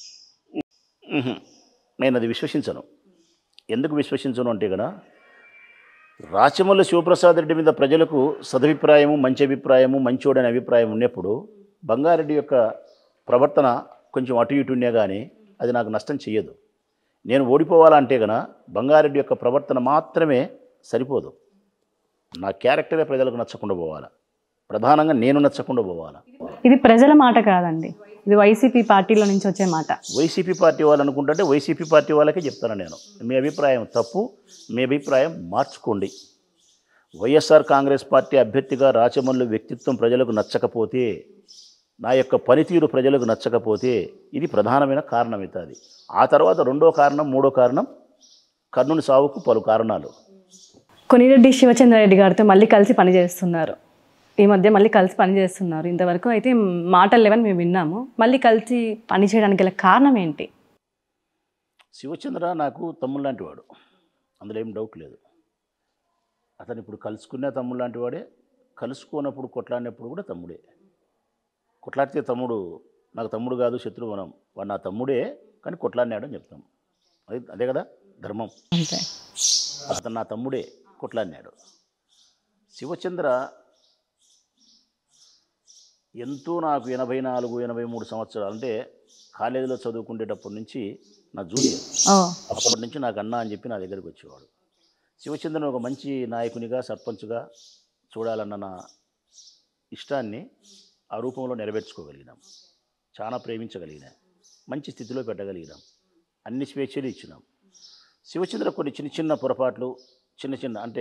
మ్హూ. నేను అది విశ్వసించను ఎందుకు విశ్వసించను అంటే కదా రాచమల్లి శివప్రసాద్ రెడ్డి మీద ప్రజలకు సదభిప్రాయము మంచి అభిప్రాయము మంచోడనే అభిప్రాయం ఉన్నప్పుడు బంగారెడ్డి యొక్క ప్రవర్తన కొంచెం అటు ఇటు ఉన్నా కానీ అది నాకు నష్టం చెయ్యదు నేను ఓడిపోవాలంటే గన బంగారెడ్డి యొక్క ప్రవర్తన మాత్రమే సరిపోదు నా క్యారెక్టరే ప్రజలకు నచ్చకుండా పోవాలా ప్రధానంగా నేను నచ్చకుండా పోవాలా ఇది ప్రజల మాట కాదండి ఇది వైసీపీ పార్టీలో నుంచి వచ్చే మాట వైసీపీ పార్టీ వాళ్ళు అనుకుంటుంటే వైసీపీ పార్టీ వాళ్ళకే చెప్తాను నేను మీ అభిప్రాయం తప్పు మీ అభిప్రాయం మార్చుకోండి వైఎస్ఆర్ కాంగ్రెస్ పార్టీ అభ్యర్థిగా రాచమల్లు వ్యక్తిత్వం ప్రజలకు నచ్చకపోతే నా యొక్క పనితీరు ప్రజలకు నచ్చకపోతే ఇది ప్రధానమైన కారణం అవుతుంది ఆ తర్వాత రెండో కారణం మూడో కారణం కర్ణుని సావుకు పలు కారణాలు కొనిరెడ్డి శివచంద్రారెడ్డి గారితో మళ్ళీ కలిసి పనిచేస్తున్నారు ఈ మధ్య మళ్ళీ కలిసి పనిచేస్తున్నారు ఇంతవరకు అయితే మాటలు లేవని మేము విన్నాము మళ్ళీ కలిసి పని చేయడానికి గల కారణం ఏంటి శివచంద్ర నాకు తమ్ముడు లాంటి వాడు అందులో ఏం డౌట్ లేదు అతను ఇప్పుడు కలుసుకునే తమ్ముడు లాంటి వాడే కలుసుకోనప్పుడు కొట్లాడినప్పుడు కూడా తమ్ముడే కొట్లాడితే తమ్ముడు నాకు తమ్ముడు కాదు శత్రువు మనం వాడు నా తమ్ముడే కానీ కొట్లాడినాడు అని చెప్తాం అది అదే కదా ధర్మం అంతే అతను నా తమ్ముడే కొట్లాడినాడు శివచంద్ర ఎంతో నాకు ఎనభై నాలుగు ఎనభై మూడు సంవత్సరాలు అంటే కాలేజీలో చదువుకునేటప్పటి నుంచి నా జూనియర్ ఓ అప్పటి నుంచి నాకు అన్న అని చెప్పి నా దగ్గరికి వచ్చేవాడు శివచంద్రన్ ఒక మంచి నాయకునిగా సర్పంచ్గా చూడాలన్న నా ఇష్టాన్ని ఆ రూపంలో నెరవేర్చుకోగలిగినాం చాలా ప్రేమించగలిగినాం మంచి స్థితిలో పెట్టగలిగినాం అన్ని స్వేచ్ఛలు ఇచ్చినాం శివచంద్ర కొన్ని చిన్న చిన్న పొరపాట్లు చిన్న చిన్న అంటే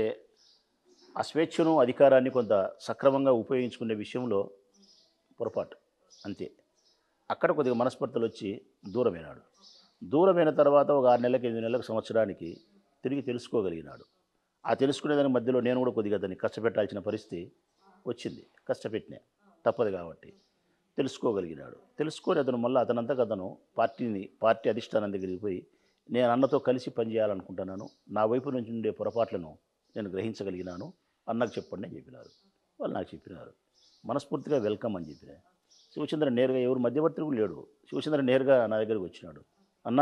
ఆ స్వేచ్ఛను అధికారాన్ని కొంత సక్రమంగా ఉపయోగించుకునే విషయంలో పొరపాటు అంతే అక్కడ కొద్దిగా మనస్పర్ధలు వచ్చి దూరమైనాడు దూరమైన తర్వాత ఒక ఆరు నెలలకు ఎనిమిది నెలలకు సంవత్సరానికి తిరిగి తెలుసుకోగలిగినాడు ఆ తెలుసుకునేదాని మధ్యలో నేను కూడా కొద్దిగా దాన్ని కష్టపెట్టాల్సిన పరిస్థితి వచ్చింది కష్టపెట్టినా తప్పదు కాబట్టి తెలుసుకోగలిగినాడు తెలుసుకొని అతను మళ్ళీ అతనంతకు అతను పార్టీని పార్టీ అధిష్టానం దగ్గరికి పోయి నేను అన్నతో కలిసి పనిచేయాలనుకుంటున్నాను నా వైపు నుంచి ఉండే పొరపాట్లను నేను గ్రహించగలిగినాను అన్నకు చెప్పండి అని చెప్పినారు వాళ్ళు నాకు చెప్పినారు మనస్ఫూర్తిగా వెల్కమ్ అని చెప్పిన శివచంద్ర నేరుగా ఎవరు మధ్యవర్తి కూడా లేడు శివచంద్ర నేరుగా నా దగ్గరికి వచ్చినాడు అన్న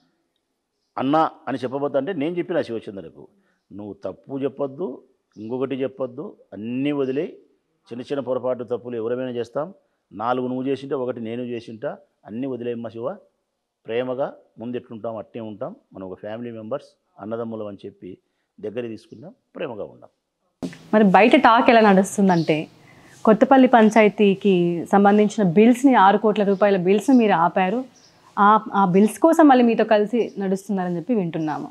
అన్న అని చెప్పబోతా అంటే నేను చెప్పిన శివచంద్రకు నువ్వు తప్పు చెప్పొద్దు ఇంకొకటి చెప్పొద్దు అన్నీ వదిలే చిన్న చిన్న పొరపాటు తప్పులు ఎవరైనా చేస్తాం నాలుగు నువ్వు చేసింటే ఒకటి నేను చేసింటా అన్నీ వదిలేమ్మా శివ ప్రేమగా ముందు ఎట్లుంటాం అట్టే ఉంటాం మనం ఒక ఫ్యామిలీ మెంబర్స్ అన్నదమ్ములం అని చెప్పి దగ్గర తీసుకుందాం ప్రేమగా ఉందాం మరి బయట టాక్ ఎలా నడుస్తుందంటే కొత్తపల్లి పంచాయతీకి సంబంధించిన బిల్స్ని ఆరు కోట్ల రూపాయల బిల్స్ని మీరు ఆపారు ఆ ఆ బిల్స్ కోసం మళ్ళీ మీతో కలిసి నడుస్తున్నారని చెప్పి వింటున్నాము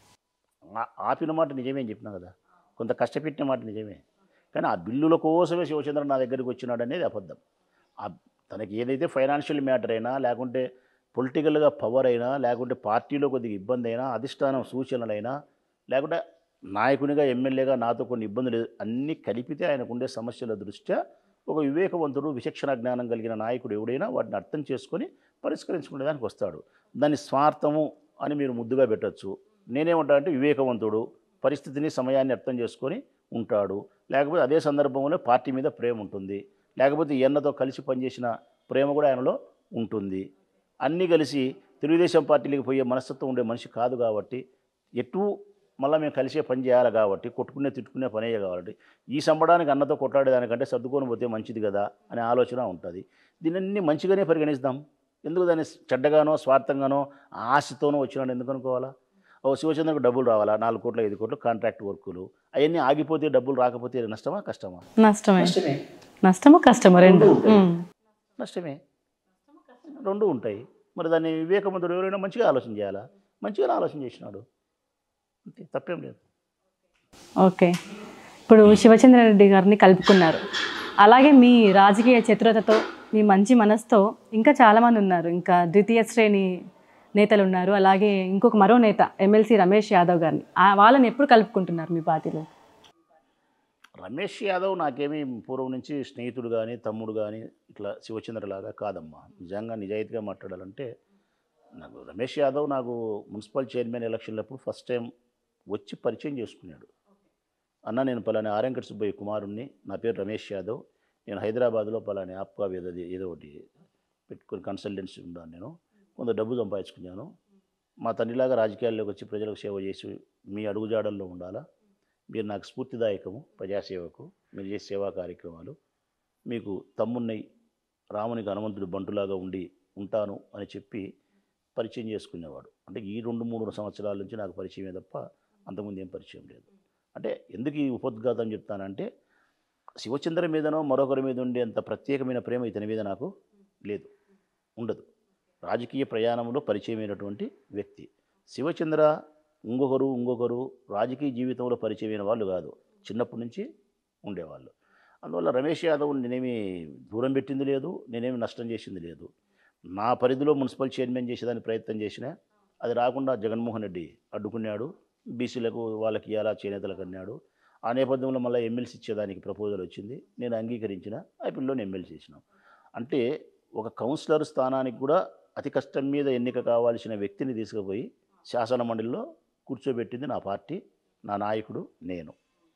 ఆ- ఆపిన మాట నిజమే అని చెప్పినా కదా కొంత కష్టపెట్టిన మాట నిజమే కానీ ఆ బిల్లుల కోసమే శివచంద్ర నా దగ్గరికి వచ్చినాడు అనేది అబద్ధం ఆ తనకి ఏదైతే ఫైనాన్షియల్ మ్యాటర్ అయినా లేకుంటే పొలిటికల్గా పవర్ అయినా లేకుంటే పార్టీలో కొద్దిగా ఇబ్బంది అయినా అధిష్టానం సూచనలైనా లేకుంటే నాయకునిగా ఎమ్మెల్యేగా నాతో కొన్ని ఇబ్బందులు అన్నీ కలిపితే ఆయనకు ఉండే సమస్యల దృష్ట్యా ఒక వివేకవంతుడు విచక్షణ జ్ఞానం కలిగిన నాయకుడు ఎవడైనా వాటిని అర్థం చేసుకొని పరిష్కరించుకునే దానికి వస్తాడు దాన్ని స్వార్థము అని మీరు ముద్దుగా పెట్టచ్చు నేనేమంటా అంటే వివేకవంతుడు పరిస్థితిని సమయాన్ని అర్థం చేసుకొని ఉంటాడు లేకపోతే అదే సందర్భంలో పార్టీ మీద ప్రేమ ఉంటుంది లేకపోతే ఎన్నతో కలిసి పనిచేసిన ప్రేమ కూడా ఆయనలో ఉంటుంది అన్నీ కలిసి తెలుగుదేశం పార్టీలకు పోయే మనస్తత్వం ఉండే మనిషి కాదు కాబట్టి ఎటు మళ్ళీ మేము కలిసే పని చేయాలి కాబట్టి కొట్టుకునే తిట్టుకునే పనే కాబట్టి ఈ సంబడానికి అన్నతో కొట్లాడేదానికంటే సర్దుకొని పోతే మంచిది కదా అనే ఆలోచన ఉంటుంది దీన్ని మంచిగానే పరిగణిస్తాం ఎందుకు దాన్ని చెడ్డగానో స్వార్థంగానో ఆశతోనో వచ్చినాడు ఎందుకు అనుకోవాలా ఓ శివచంద్రకు డబ్బులు రావాలా నాలుగు కోట్లు ఐదు కోట్లు కాంట్రాక్ట్ వర్కులు అవన్నీ ఆగిపోతే డబ్బులు రాకపోతే నష్టమా కష్టమా నష్టమే నష్టమే నష్టము కష్టము రెండు ఉమ్. నష్టమే రెండు ఉంటాయి మరి దాన్ని వివేకవంతుడు ఎవరైనా మంచిగా ఆలోచన చేయాలా మంచిగా ఆలోచన చేసినాడు అంతే తప్పేం లేదు ఓకే ఇప్పుడు శివచంద్రారెడ్డి గారిని కలుపుకున్నారు అలాగే మీ రాజకీయ చతురతతో మీ మంచి మనసుతో ఇంకా చాలామంది ఉన్నారు ఇంకా ద్వితీయ శ్రేణి నేతలు ఉన్నారు అలాగే ఇంకొక మరో నేత ఎమ్మెల్సీ రమేష్ యాదవ్ గారిని ఆ వాళ్ళని ఎప్పుడు కలుపుకుంటున్నారు మీ పార్టీలో రమేష్ యాదవ్ నాకేమీ పూర్వం నుంచి స్నేహితుడు కానీ తమ్ముడు కానీ ఇట్లా శివచంద్రలాగా కాదమ్మా నిజంగా నిజాయితీగా మాట్లాడాలంటే నాకు రమేష్ యాదవ్ నాకు మున్సిపల్ చైర్మన్ ఎలక్షన్లప్పుడు ఫస్ట్ టైం వచ్చి పరిచయం చేసుకున్నాడు అన్న నేను పలాని ఆర్యంకట్ సుబ్బయ్య కుమారుణ్ణి నా పేరు రమేష్ యాదవ్ నేను హైదరాబాద్లో పలాని ఆప్కా ఏదో ఏదో ఒకటి పెట్టుకుని కన్సల్టెన్సీ ఉన్నాను నేను కొంత డబ్బు సంపాదించుకున్నాను మా తండ్రిలాగా రాజకీయాల్లోకి వచ్చి ప్రజలకు సేవ చేసి మీ అడుగుజాడల్లో ఉండాలా మీరు నాకు స్ఫూర్తిదాయకము ప్రజాసేవకు మీరు చేసే సేవా కార్యక్రమాలు మీకు తమ్మున్నై రామునికి హనుమంతుడు బంటులాగా ఉండి ఉంటాను అని చెప్పి పరిచయం చేసుకునేవాడు అంటే ఈ రెండు మూడు సంవత్సరాల నుంచి నాకు పరిచయమే తప్ప అంతకుముందు ఏం పరిచయం లేదు అంటే ఎందుకు ఈ ఉపోద్ఘాతం చెప్తానంటే శివచంద్ర మీదనో మరొకరి మీద ఉండేంత ప్రత్యేకమైన ప్రేమ ఇతని మీద నాకు లేదు ఉండదు రాజకీయ ప్రయాణంలో పరిచయమైనటువంటి వ్యక్తి శివచంద్ర ఇంకొకరు ఇంకొకరు రాజకీయ జీవితంలో పరిచయమైన వాళ్ళు కాదు చిన్నప్పటి నుంచి ఉండేవాళ్ళు అందువల్ల రమేష్ యాదవ్ నేనేమి దూరం పెట్టింది లేదు నేనేమి నష్టం చేసింది లేదు నా పరిధిలో మున్సిపల్ చైర్మన్ చేసేదానికి ప్రయత్నం చేసినా అది రాకుండా జగన్మోహన్ రెడ్డి అడ్డుకున్నాడు బీసీలకు వాళ్ళకి ఇవ్వాలా చేనేతలకు అన్నాడు ఆ నేపథ్యంలో మళ్ళీ ఎమ్మెల్సీ ఇచ్చేదానికి ప్రపోజల్ వచ్చింది నేను అంగీకరించిన ఆ పిల్లని ఎమ్మెల్సీ చేసినాం అంటే ఒక కౌన్సిలర్ స్థానానికి కూడా అతి కష్టం మీద ఎన్నిక కావాల్సిన వ్యక్తిని తీసుకుపోయి శాసన మండలిలో కూర్చోబెట్టింది నా పార్టీ నా నాయకుడు నేను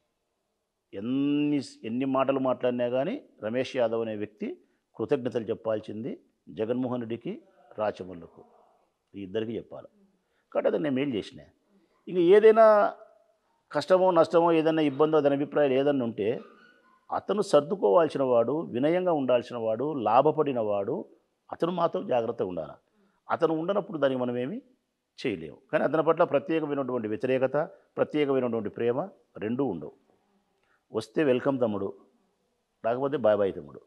ఎన్ని ఎన్ని మాటలు మాట్లాడినా కానీ రమేష్ యాదవ్ అనే వ్యక్తి కృతజ్ఞతలు చెప్పాల్సింది జగన్మోహన్ రెడ్డికి రాచమల్లుకు ఈ ఇద్దరికి చెప్పాలి కాబట్టి అది నేను మేలు చేసిన ఇంక ఏదైనా కష్టమో నష్టమో ఏదైనా ఇబ్బందో అతని అభిప్రాయాలు ఏదైనా ఉంటే అతను సర్దుకోవాల్సిన వాడు వినయంగా ఉండాల్సిన వాడు లాభపడిన వాడు అతను మాతో జాగ్రత్తగా ఉండాలి అతను ఉండనప్పుడు దానికి మనం ఏమి చేయలేము కానీ అతని పట్ల ప్రత్యేకమైనటువంటి వ్యతిరేకత ప్రత్యేకమైనటువంటి ప్రేమ రెండూ ఉండవు వస్తే వెల్కమ్ తమ్ముడు రాకపోతే బాయ్ బాయ్ తమ్ముడు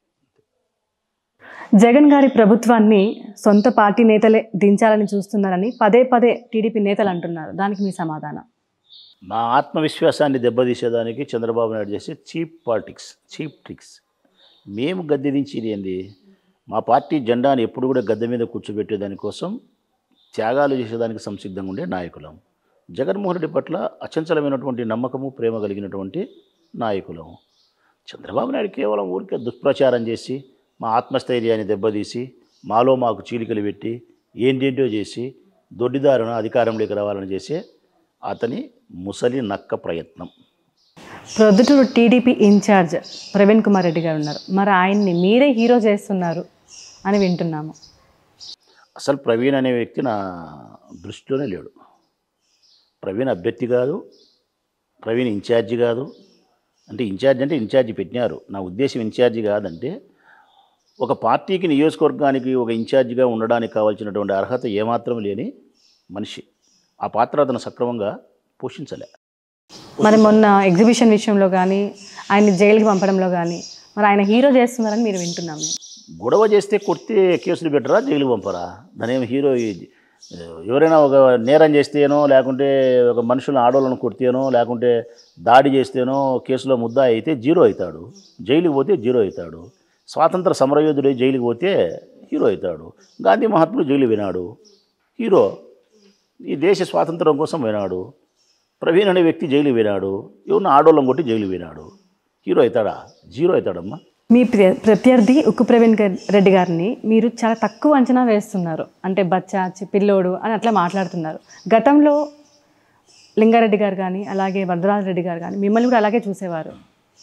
జగన్ గారి ప్రభుత్వాన్ని సొంత పార్టీ నేతలే దించాలని చూస్తున్నారని పదే పదే టీడీపీ నేతలు అంటున్నారు దానికి మీ సమాధానం మా ఆత్మవిశ్వాసాన్ని దెబ్బతీసేదానికి చంద్రబాబు నాయుడు చేసే చీప్ పాలిటిక్స్ చీప్ ట్రిక్స్ మేము గద్దె దించేది ఏంది మా పార్టీ జెండాని ఎప్పుడు కూడా గద్దె మీద కూర్చోబెట్టేదానికోసం త్యాగాలు చేసేదానికి సంసిద్ధంగా ఉండే నాయకులం జగన్మోహన్ రెడ్డి పట్ల అచంచలమైనటువంటి నమ్మకము ప్రేమ కలిగినటువంటి నాయకులం చంద్రబాబు నాయుడు కేవలం ఊరికే దుష్ప్రచారం చేసి మా ఆత్మస్థైర్యాన్ని దెబ్బతీసి మాలో మాకు చీలికలు పెట్టి ఏంటేంటో చేసి దొడ్డిదారున అధికారంలోకి రావాలని చేసే అతని ముసలి నక్క ప్రయత్నం ప్రొద్దుటూరు టీడీపీ ఇన్ఛార్జ్ ప్రవీణ్ కుమార్ రెడ్డి గారు ఉన్నారు మరి ఆయన్ని మీరే హీరో చేస్తున్నారు అని వింటున్నాము అసలు ప్రవీణ్ అనే వ్యక్తి నా దృష్టిలోనే లేడు ప్రవీణ్ అభ్యర్థి కాదు ప్రవీణ్ ఇన్ఛార్జి కాదు అంటే ఇన్ఛార్జ్ అంటే ఇన్ఛార్జి పెట్టినారు నా ఉద్దేశం ఇన్ఛార్జి కాదంటే ఒక పార్టీకి నియోజకవర్గానికి ఒక ఇన్ఛార్జిగా ఉండడానికి కావాల్సినటువంటి అర్హత ఏమాత్రం లేని మనిషి ఆ పాత్ర అతను సక్రమంగా పోషించలే మరి మొన్న ఎగ్జిబిషన్ విషయంలో కానీ ఆయన్ని జైలుకి పంపడంలో కానీ మరి ఆయన హీరో చేస్తున్నారని మీరు వింటున్నాము గొడవ చేస్తే కొడితే కేసులు పెట్టరా జైలుకి పంపరా దానేం హీరో ఈ- ఎవరైనా ఒక నేరం చేస్తేనో లేకుంటే ఒక మనుషులను ఆడవాళ్ళను కొడితేనో లేకుంటే దాడి చేస్తేనో కేసులో ముద్దా అయితే జీరో అవుతాడు జైలుకి పోతే జీరో అవుతాడు స్వాతంత్ర సమరయోధుడు జైలుకి పోతే హీరో అవుతాడు గాంధీ మహాత్ముడు జైలు వినాడు హీరో ఈ దేశ స్వాతంత్రం కోసం వినాడు ప్రవీణ్ అనే వ్యక్తి జైలు వినాడు ఎవరిని ఆడోళ్ళం కొట్టి జైలు వినాడు హీరో అవుతాడా జీరో అవుతాడమ్మా మీ ప్ర- ప్రత్యర్థి ఉక్కు ప్రవీణ్ గ- రెడ్డి గారిని మీరు చాలా తక్కువ అంచనా వేస్తున్నారు అంటే బచ్చా చి- పిల్లోడు అని అట్లా మాట్లాడుతున్నారు గతంలో లింగారెడ్డి గారు కానీ అలాగే వరదరాజ రెడ్డి గారు కానీ మిమ్మల్ని కూడా అలాగే చూసేవారు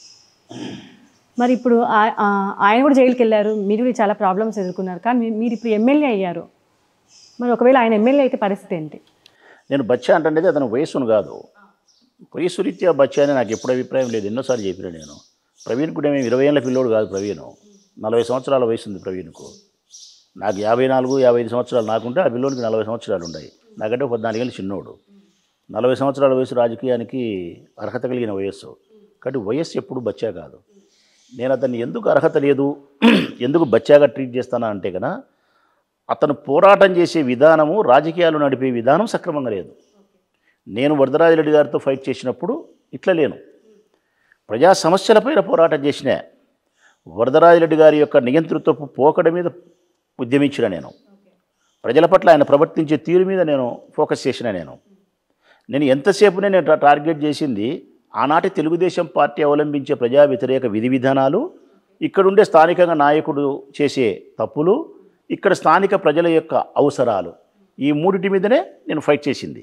మరి ఇప్పుడు ఆ- ఆ- ఆయన కూడా జైలుకి వెళ్ళారు మీరు కూడా చాలా ప్రాబ్లమ్స్ ఎదుర్కొన్నారు కానీ మీ- మీరు ఇప్పుడు ఎమ్మెల్యే అయ్యారు మరి ఒకవేళ ఆయన ఎమ్మెల్యే అయితే పరిస్థితి ఏంటి నేను బచ్చా అంటే అతని వయస్సును కాదు వయస్సు రీత్యా బచ్చా అని నాకు ఎప్పుడు అభిప్రాయం లేదు ఎన్నోసార్లు చెప్పిన నేను ప్రవీణ్ కూడా మేము ఇరవై ఏళ్ళ పిల్లోడు కాదు ప్రవీణ్ నలభై సంవత్సరాల వయసు ఉంది ప్రవీణ్కు నాకు యాభై నాలుగు యాభై ఐదు సంవత్సరాలు నాకుంటే ఆ పిల్లోడికి నలభై సంవత్సరాలు ఉన్నాయి నాకంటే ఒక పద్నాలుగేళ్ళు చిన్నోడు నలభై సంవత్సరాల వయసు రాజకీయానికి అర్హత కలిగిన వయస్సు కాబట్టి వయస్సు ఎప్పుడు బచ్చా కాదు నేను అతన్ని ఎందుకు అర్హత లేదు ఎందుకు బచ్చాగా ట్రీట్ చేస్తానా అంటే కనుక అతను పోరాటం చేసే విధానము రాజకీయాలు నడిపే విధానం సక్రమంగా లేదు నేను వరదరాజరెడ్డి గారితో ఫైట్ చేసినప్పుడు ఇట్లా లేను ప్రజా సమస్యలపైన పోరాటం చేసిన వరదరాజరెడ్డి గారి యొక్క నియంతృత్వపు పోకడ మీద ఉద్యమించిన నేను ప్రజల పట్ల ఆయన ప్రవర్తించే తీరు మీద నేను ఫోకస్ చేసిన నేను నేను ఎంతసేపు నేను టా- టార్గెట్ చేసింది ఆనాటి తెలుగుదేశం పార్టీ అవలంబించే ప్రజా వ్యతిరేక విధి విధానాలు ఇక్కడుండే స్థానికంగా నాయకుడు చేసే తప్పులు ఇక్కడ స్థానిక ప్రజల యొక్క అవసరాలు ఈ మూడిటి మీదనే నేను ఫైట్ చేసింది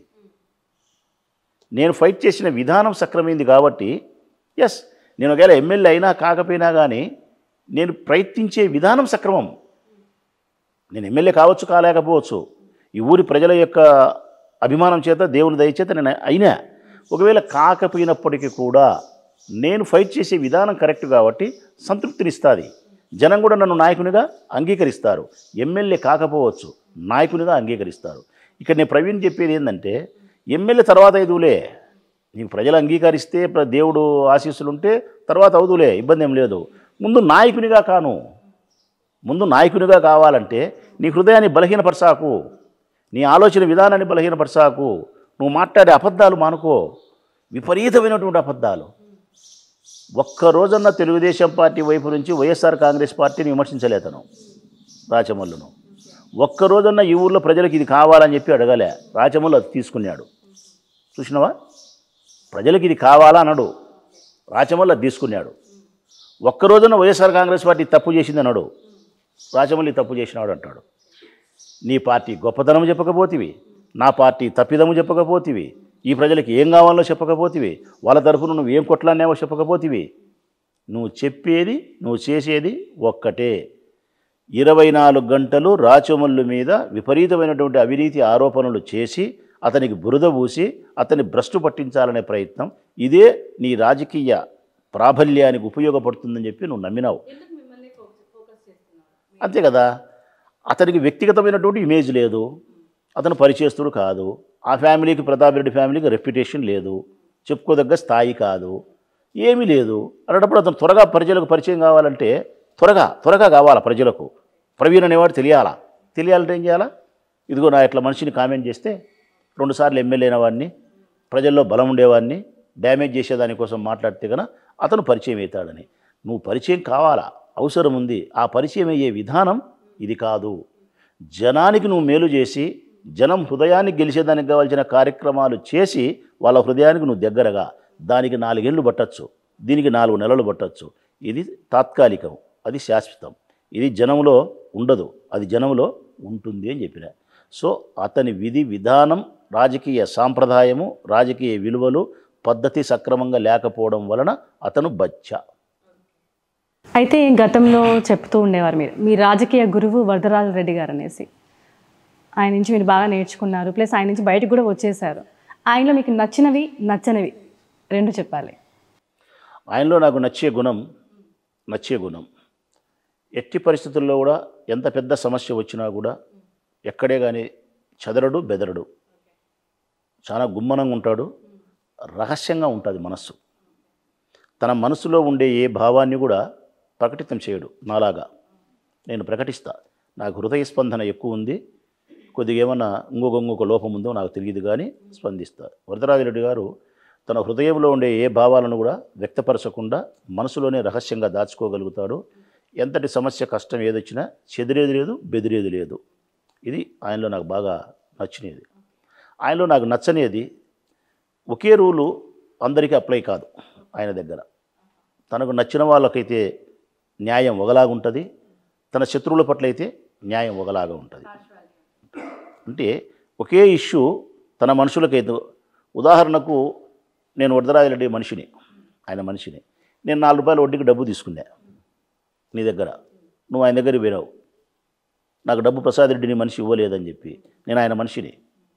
నేను ఫైట్ చేసిన విధానం సక్రమైంది కాబట్టి ఎస్ నేను ఒకవేళ ఎమ్మెల్యే అయినా కాకపోయినా కానీ నేను ప్రయత్నించే విధానం సక్రమం నేను ఎమ్మెల్యే కావచ్చు కాలేకపోవచ్చు ఈ ఊరి ప్రజల యొక్క అభిమానం చేత దేవుని దయచేత నేను అయినా ఒకవేళ కాకపోయినప్పటికీ కూడా నేను ఫైట్ చేసే విధానం కరెక్ట్ కాబట్టి సంతృప్తినిస్తుంది జనం కూడా నన్ను నాయకునిగా అంగీకరిస్తారు ఎమ్మెల్యే కాకపోవచ్చు నాయకునిగా అంగీకరిస్తారు ఇక్కడ నేను ప్రవీణ్ చెప్పేది ఏంటంటే ఎమ్మెల్యే తర్వాత ఐదులే నీకు ప్రజలు అంగీకరిస్తే ప్ర- దేవుడు ఆశీస్సులు ఉంటే తర్వాత అవుదులే ఇబ్బంది ఏం లేదు ముందు నాయకునిగా కాను ముందు నాయకునిగా కావాలంటే నీ హృదయాన్ని బలహీనపరచాకు నీ ఆలోచన విధానాన్ని బలహీనపరచాకు నువ్వు మాట్లాడే అబద్ధాలు మానుకో విపరీతమైనటువంటి అబద్ధాలు ఒక్క రోజన్న తెలుగుదేశం పార్టీ వైపు నుంచి వైఎస్ఆర్ కాంగ్రెస్ పార్టీని విమర్శించలేతను రాచమల్లును ఒక్క రోజన్న ఈ ఊర్లో ప్రజలకు ఇది కావాలని చెప్పి అడగలే రాచమల్లు అది తీసుకున్నాడు చూసినావా ప్రజలకు ఇది కావాలా అన్నాడు రాచమల్లు అది తీసుకున్నాడు ఒక్క రోజున వైఎస్ఆర్ కాంగ్రెస్ పార్టీ తప్పు చేసింది అన్నాడు రాజమౌళి తప్పు చేసినాడు అంటాడు నీ పార్టీ గొప్పతనం చెప్పకపోతివి నా పార్టీ తప్పిదము చెప్పకపోతివి ఈ ప్రజలకు ఏం కావాలో చెప్పకపోతివి వాళ్ళ తరఫున నువ్వు ఏం కొట్లాడినావో చెప్పకపోతివి నువ్వు చెప్పేది నువ్వు చేసేది ఒక్కటే ఇరవై నాలుగు గంటలు రాచమల్లు మీద విపరీతమైనటువంటి అవినీతి ఆరోపణలు చేసి అతనికి బురద పూసి అతన్ని భ్రష్టు పట్టించాలనే ప్రయత్నం ఇదే నీ రాజకీయ ప్రాబల్యానికి ఉపయోగపడుతుందని చెప్పి నువ్వు నమ్మినావు అంతే కదా అతనికి వ్యక్తిగతమైనటువంటి ఇమేజ్ లేదు అతను పరిచయస్తుడు కాదు ఆ ఫ్యామిలీకి ప్రతాప్ రెడ్డి ఫ్యామిలీకి రెప్యుటేషన్ లేదు చెప్పుకోదగ్గ స్థాయి కాదు ఏమీ లేదు అలాంటప్పుడు అతను త్వరగా ప్రజలకు పరిచయం కావాలంటే త్వరగా త్వరగా కావాలా ప్రజలకు ప్రవీణ్ అనేవాడు తెలియాలా తెలియాలంటే ఏం చేయాలా ఇదిగో నా ఇట్లా మనిషిని కామెంట్ చేస్తే రెండుసార్లు ఎమ్మెల్యే అయిన వాడిని ప్రజల్లో బలం ఉండేవాడిని డ్యామేజ్ చేసేదానికోసం మాట్లాడితే కనుక అతను పరిచయం అవుతాడని నువ్వు పరిచయం కావాలా అవసరం ఉంది ఆ పరిచయం అయ్యే విధానం ఇది కాదు జనానికి నువ్వు మేలు చేసి జనం హృదయాన్ని గెలిచేదానికి కావాల్సిన కార్యక్రమాలు చేసి వాళ్ళ హృదయానికి నువ్వు దగ్గరగా దానికి నాలుగేళ్ళు పట్టచ్చు దీనికి నాలుగు నెలలు పట్టచ్చు ఇది తాత్కాలికం అది శాశ్వతం ఇది జనంలో ఉండదు అది జనంలో ఉంటుంది అని చెప్పిన సో అతని విధి విధానం రాజకీయ సాంప్రదాయము రాజకీయ విలువలు పద్ధతి సక్రమంగా లేకపోవడం వలన అతను బచ్చ అయితే గతంలో చెప్తూ ఉండేవారు మీరు మీ రాజకీయ గురువు వరదరాజు రెడ్డి గారు అనేసి ఆయన నుంచి మీరు బాగా నేర్చుకున్నారు ప్లస్ ఆయన నుంచి బయటకు కూడా వచ్చేసారు ఆయనలో మీకు నచ్చినవి నచ్చనివి రెండు చెప్పాలి ఆయనలో నాకు నచ్చే గుణం నచ్చే గుణం ఎట్టి పరిస్థితుల్లో కూడా ఎంత పెద్ద సమస్య వచ్చినా కూడా ఎక్కడే కానీ చెదరడు బెదరడు చాలా గుమ్మనంగా ఉంటాడు రహస్యంగా ఉంటుంది మనస్సు తన మనసులో ఉండే ఏ భావాన్ని కూడా ప్రకటితం చేయడు నాలాగా నేను ప్రకటిస్తా నాకు హృదయ స్పందన ఎక్కువ ఉంది కొద్దిగా ఏమన్నా ఇంకొక ఇంకొక లోపం ఉందో నాకు తెలియదు కానీ స్పందిస్తా వరదరాజరెడ్డి గారు తన హృదయంలో ఉండే ఏ భావాలను కూడా వ్యక్తపరచకుండా మనసులోనే రహస్యంగా దాచుకోగలుగుతాడు ఎంతటి సమస్య కష్టం ఏదొచ్చినా చెదిరేది లేదు బెదిరేది లేదు ఇది ఆయనలో నాకు బాగా నచ్చినది ఆయనలో నాకు నచ్చనేది ఒకే రూలు అందరికీ అప్లై కాదు ఆయన దగ్గర తనకు నచ్చిన వాళ్ళకైతే న్యాయం ఒకలాగుంటుంది తన శత్రువుల పట్ల అయితే న్యాయం ఒకలాగా ఉంటుంది అంటే ఒకే ఇష్యూ తన మనుషులకైతే ఉదాహరణకు నేను వరదరాజరెడ్డి మనిషిని ఆయన మనిషిని నేను నాలుగు రూపాయల వడ్డీకి డబ్బు తీసుకున్నా నీ దగ్గర నువ్వు ఆయన దగ్గర వినవు నాకు డబ్బు ప్రసాద్ రెడ్డి నీ మనిషి ఇవ్వలేదని చెప్పి నేను ఆయన మనిషిని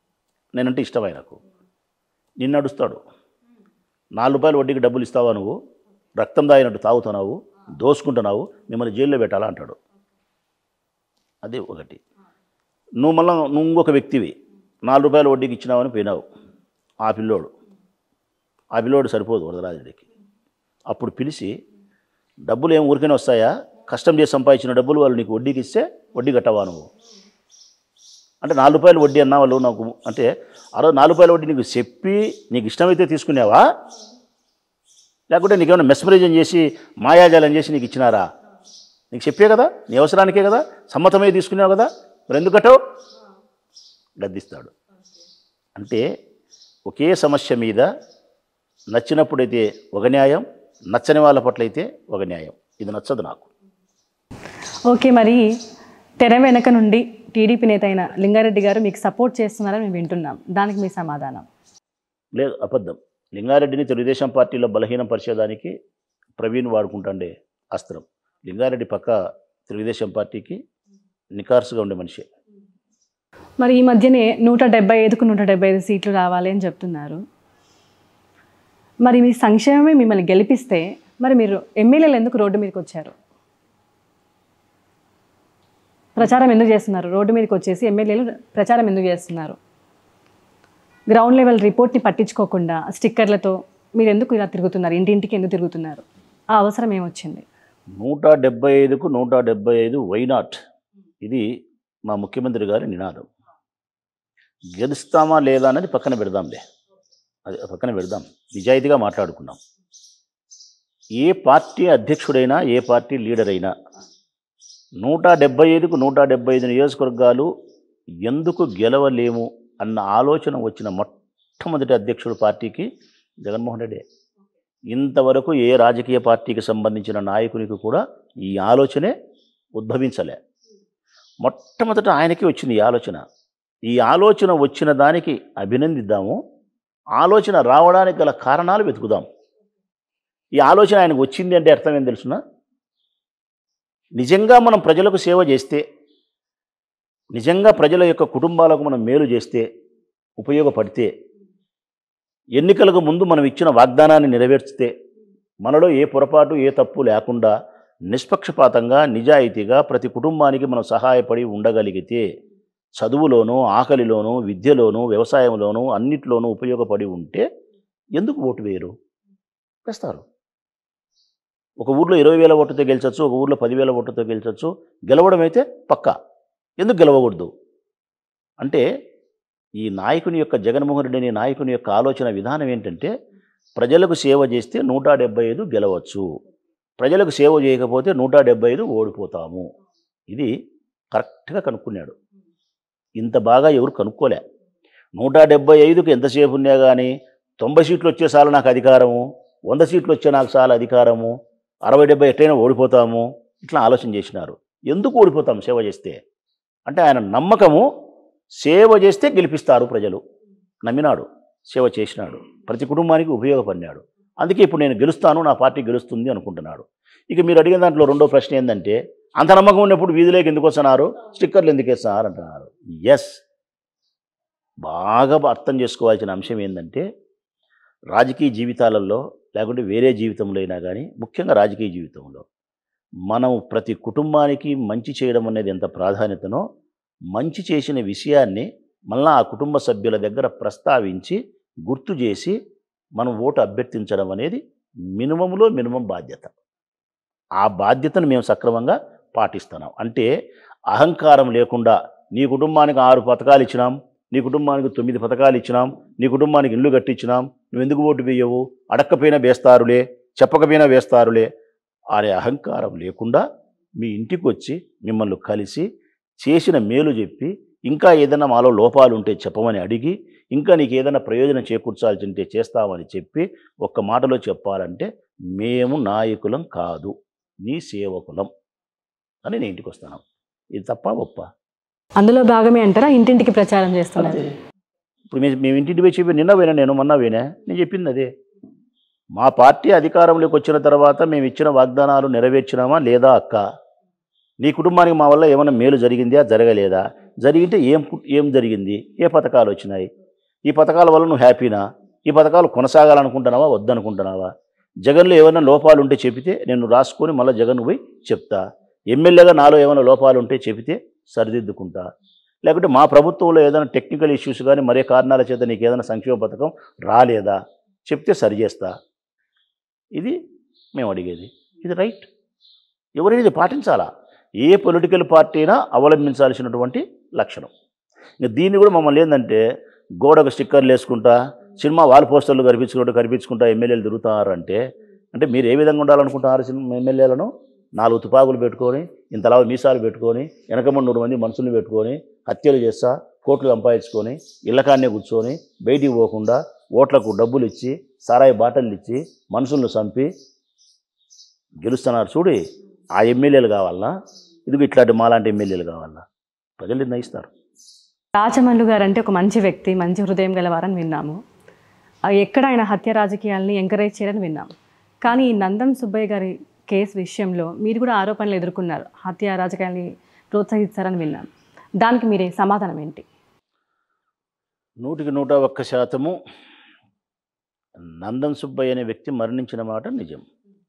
నేనంటే ఇష్టం ఆయనకు నిన్ను నడుస్తాడు నాలుగు రూపాయలు వడ్డీకి డబ్బులు ఇస్తావా నువ్వు రక్తం దాగినట్టు తాగుతున్నావు దోసుకుంటున్నావు మిమ్మల్ని జైల్లో పెట్టాలా అంటాడు అది ఒకటి నువ్వు మళ్ళా నువ్వు ఇంకొక వ్యక్తివి నాలుగు రూపాయలు వడ్డీకి ఇచ్చినావని పోయినావు ఆ పిల్లోడు ఆ పిల్లోడు సరిపోదు వరదరాజుడికి అప్పుడు పిలిచి డబ్బులు ఏం ఊరికనే వస్తాయా కష్టం చేసి సంపాదించిన డబ్బులు వాళ్ళు నీకు వడ్డీకి ఇస్తే వడ్డీ కట్టవా నువ్వు అంటే నాలుగు రూపాయలు వడ్డీ అన్నా వాళ్ళు నాకు అంటే అరవై నాలుగు రూపాయల వడ్డీ నీకు చెప్పి నీకు ఇష్టమైతే తీసుకునేవా లేకుంటే నీకేమైనా మెస్మరైజం చేసి మాయాజాలం చేసి నీకు ఇచ్చినారా నీకు చెప్పే కదా నీ అవసరానికే కదా సమ్మతమై తీసుకున్నావు కదా మరి ఎందుకు కట్టవు గద్దిస్తాడు అంటే ఒకే సమస్య మీద నచ్చినప్పుడైతే ఒక న్యాయం నచ్చని వాళ్ళ పట్ల అయితే ఒక న్యాయం ఇది నచ్చదు నాకు ఓకే మరి తెర వెనక నుండి టీడీపీ నేత అయిన లింగారెడ్డి గారు మీకు సపోర్ట్ చేస్తున్నారని మేము వింటున్నాం దానికి మీ సమాధానం లేదు అబద్ధం లింగారెడ్డిని తెలుగుదేశం పార్టీలో బలహీనం పరిచేదానికి ప్రవీణ్ వాడుకుంటాండే అస్త్రం లింగారెడ్డి పక్క తెలుగుదేశం పార్టీకి నికార్సుగా ఉండే మనిషి మరి ఈ మధ్యనే నూట డెబ్బై ఐదుకు నూట డెబ్బై ఐదు సీట్లు రావాలి అని చెప్తున్నారు మరి మీ సంక్షేమమే మిమ్మల్ని గెలిపిస్తే మరి మీరు ఎమ్మెల్యేలు ఎందుకు రోడ్డు మీదకి వచ్చారు ప్రచారం ఎందుకు చేస్తున్నారు రోడ్డు మీదకి వచ్చేసి ఎమ్మెల్యేలు ప్రచారం ఎందుకు చేస్తున్నారు గ్రౌండ్ లెవెల్ రిపోర్ట్ని పట్టించుకోకుండా స్టిక్కర్లతో మీరు ఎందుకు ఇలా తిరుగుతున్నారు ఇంటింటికి ఎందుకు తిరుగుతున్నారు ఆ అవసరం ఏమొచ్చింది నూట డెబ్బై ఐదుకు నూట డెబ్బై ఐదు వైనాట్ ఇది మా ముఖ్యమంత్రి గారి నినాదం గెలుస్తామా లేదా అనేది పక్కన పెడదాంలే అది పక్కన పెడదాం నిజాయితీగా మాట్లాడుకున్నాం ఏ పార్టీ అధ్యక్షుడైనా ఏ పార్టీ లీడర్ అయినా నూట డెబ్బై ఐదుకు నూట డెబ్బై ఐదు నియోజకవర్గాలు ఎందుకు గెలవలేము అన్న ఆలోచన వచ్చిన మొట్టమొదటి అధ్యక్షుడు పార్టీకి జగన్మోహన్ రెడ్డి ఇంతవరకు ఏ రాజకీయ పార్టీకి సంబంధించిన నాయకునికి కూడా ఈ ఆలోచనే ఉద్భవించలే మొట్టమొదట ఆయనకి వచ్చింది ఈ ఆలోచన ఈ ఆలోచన వచ్చిన దానికి అభినందిద్దాము ఆలోచన రావడానికి గల కారణాలు వెతుకుదాం ఈ ఆలోచన ఆయనకు వచ్చింది అంటే అర్థం ఏం తెలుసునా నిజంగా మనం ప్రజలకు సేవ చేస్తే నిజంగా ప్రజల యొక్క కుటుంబాలకు మనం మేలు చేస్తే ఉపయోగపడితే ఎన్నికలకు ముందు మనం ఇచ్చిన వాగ్దానాన్ని నెరవేర్చితే మనలో ఏ పొరపాటు ఏ తప్పు లేకుండా నిష్పక్షపాతంగా నిజాయితీగా ప్రతి కుటుంబానికి మనం సహాయపడి ఉండగలిగితే చదువులోనూ ఆకలిలోనూ విద్యలోనూ వ్యవసాయంలోనూ అన్నిట్లోనూ ఉపయోగపడి ఉంటే ఎందుకు ఓటు వేయరు వేస్తారు ఒక ఊర్లో ఇరవై వేల ఓటుతో గెలిచొచ్చు ఒక ఊర్లో పదివేల ఓటుతో గెలిచొచ్చు గెలవడం అయితే పక్కా ఎందుకు గెలవకూడదు అంటే ఈ నాయకుని యొక్క జగన్మోహన్ రెడ్డి అనే నాయకుని యొక్క ఆలోచన విధానం ఏంటంటే ప్రజలకు సేవ చేస్తే నూట డెబ్బై ఐదు గెలవచ్చు ప్రజలకు సేవ చేయకపోతే నూట డెబ్బై ఐదు ఓడిపోతాము ఇది కరెక్ట్గా కనుక్కున్నాడు ఇంత బాగా ఎవరు కనుక్కోలే నూట డెబ్బై ఐదుకి ఎంతసేపు ఉన్నా కానీ తొంభై సీట్లు వచ్చే చాలు నాకు అధికారము వంద సీట్లు వచ్చే నాకు చాలా అధికారము అరవై డెబ్బై ఎట్టయినా ఓడిపోతాము ఇట్లా ఆలోచన చేసినారు ఎందుకు ఓడిపోతాము సేవ చేస్తే అంటే ఆయన నమ్మకము సేవ చేస్తే గెలిపిస్తారు ప్రజలు నమ్మినాడు సేవ చేసినాడు ప్రతి కుటుంబానికి ఉపయోగపడినాడు అందుకే ఇప్పుడు నేను గెలుస్తాను నా పార్టీ గెలుస్తుంది అనుకుంటున్నాడు ఇక మీరు అడిగిన దాంట్లో రెండో ప్రశ్న ఏంటంటే అంత నమ్మకం ఉన్నప్పుడు వీధిలోకి ఎందుకు వస్తున్నారు స్టిక్కర్లు ఎందుకు వేస్తున్నారు అంటున్నారు ఎస్ బాగా అర్థం చేసుకోవాల్సిన అంశం ఏంటంటే రాజకీయ జీవితాలలో లేకుంటే వేరే జీవితంలో అయినా కానీ ముఖ్యంగా రాజకీయ జీవితంలో మనం ప్రతి కుటుంబానికి మంచి చేయడం అనేది ఎంత ప్రాధాన్యతనో మంచి చేసిన విషయాన్ని మళ్ళా ఆ కుటుంబ సభ్యుల దగ్గర ప్రస్తావించి గుర్తు చేసి మనం ఓటు అభ్యర్థించడం అనేది మినిమంలో మినిమం బాధ్యత ఆ బాధ్యతను మేము సక్రమంగా పాటిస్తున్నాం అంటే అహంకారం లేకుండా నీ కుటుంబానికి ఆరు పథకాలు ఇచ్చినాం నీ కుటుంబానికి తొమ్మిది పథకాలు ఇచ్చినాం నీ కుటుంబానికి ఇల్లు కట్టించినాం నువ్వు ఎందుకు ఓటు వేయవు అడక్కపోయినా వేస్తారులే చెప్పకపోయినా వేస్తారులే అనే అహంకారం లేకుండా మీ ఇంటికి వచ్చి మిమ్మల్ని కలిసి చేసిన మేలు చెప్పి ఇంకా ఏదైనా మాలో లోపాలు ఉంటే చెప్పమని అడిగి ఇంకా నీకు ఏదైనా ప్రయోజనం చేకూర్చాల్సి ఉంటే చేస్తామని చెప్పి ఒక్క మాటలో చెప్పాలంటే మేము నాయకులం కాదు నీ సేవకులం అని నేను ఇంటికి వస్తాను ఇది తప్ప ఒప్ప అందులో భాగమే అంటారా ఇంటింటికి ప్రచారం చేస్తున్నారు ఇప్పుడు మేము మేము ఇంటింటి పోయి చెప్పి నిన్న పోయినా నేను మొన్న పోయినా నేను చెప్పింది అదే మా పార్టీ అధికారంలోకి వచ్చిన తర్వాత మేము ఇచ్చిన వాగ్దానాలు నెరవేర్చినామా లేదా అక్క నీ కుటుంబానికి మా వల్ల ఏమైనా మేలు జరిగిందా జరగలేదా జరిగితే ఏం కు- ఏం జరిగింది ఏ పథకాలు వచ్చినాయి ఈ పథకాల వల్ల నువ్వు హ్యాపీనా ఈ పథకాలు కొనసాగాలనుకుంటున్నావా వద్దనుకుంటున్నావా జగన్లో ఏమైనా లోపాలు ఉంటే చెబితే నేను రాసుకొని మళ్ళీ జగన్ పోయి చెప్తా ఎమ్మెల్యేగా నాలో ఏమైనా లోపాలు ఉంటే చెబితే సరిదిద్దుకుంటా లేకుంటే మా ప్రభుత్వంలో ఏదైనా టెక్నికల్ ఇష్యూస్ కానీ మరే కారణాల చేత నీకు ఏదైనా సంక్షేమ పథకం రాలేదా చెప్తే సరి చేస్తా ఇది మేము అడిగేది ఇది రైట్ ఎవరైనా ఇది పాటించాలా ఏ పొలిటికల్ పార్టీ అయినా అవలంబించాల్సినటువంటి లక్షణం ఇంకా దీన్ని కూడా మమ్మల్ని ఏంటంటే గోడకు స్టిక్కర్లు వేసుకుంటా సినిమా వాల్ పోస్టర్లు కనిపించుకుంటూ కనిపించుకుంటా ఎమ్మెల్యేలు తిరుగుతారు అంటే అంటే మీరు ఏ విధంగా ఉండాలనుకుంటున్నారు సినిమా ఎమ్మెల్యేలను నాలుగు తుపాకులు పెట్టుకొని ఇంతలా మీసాలు పెట్టుకొని వెనకమండి నూరు మంది మనుషుల్ని పెట్టుకొని హత్యలు చేస్తా కోట్లు సంపాదించుకొని ఇళ్ళకాన్నే కూర్చొని బయటికి పోకుండా ఓట్లకు డబ్బులు ఇచ్చి సారాయి బాటలు ఇచ్చి మనుషులను చంపి గెలుస్తున్నారు చూడి ఆ ఎమ్మెల్యేలు కావాలన్నా ఇదిగో ఇట్లాంటి మాలాంటి ఎమ్మెల్యేలు కావాలన్నా ప్రజలు నిర్ణయిస్తారు రాజమల్లు గారు అంటే ఒక మంచి వ్యక్తి మంచి హృదయం గలవారని విన్నాము ఆ ఎక్కడ ఆయన హత్య రాజకీయాల్ని ఎంకరేజ్ చేయరని విన్నాము కానీ ఈ నందం సుబ్బయ్య గారి కేసు విషయంలో మీరు కూడా ఆరోపణలు ఎదుర్కొన్నారు హత్య రాజకీయాల్ని ప్రోత్సహిస్తారని విన్నాను దానికి మీరే సమాధానం ఏంటి నూటికి నూట ఒక్క శాతము నందన్ సుబ్బయ్య అనే వ్యక్తి మరణించిన మాట నిజం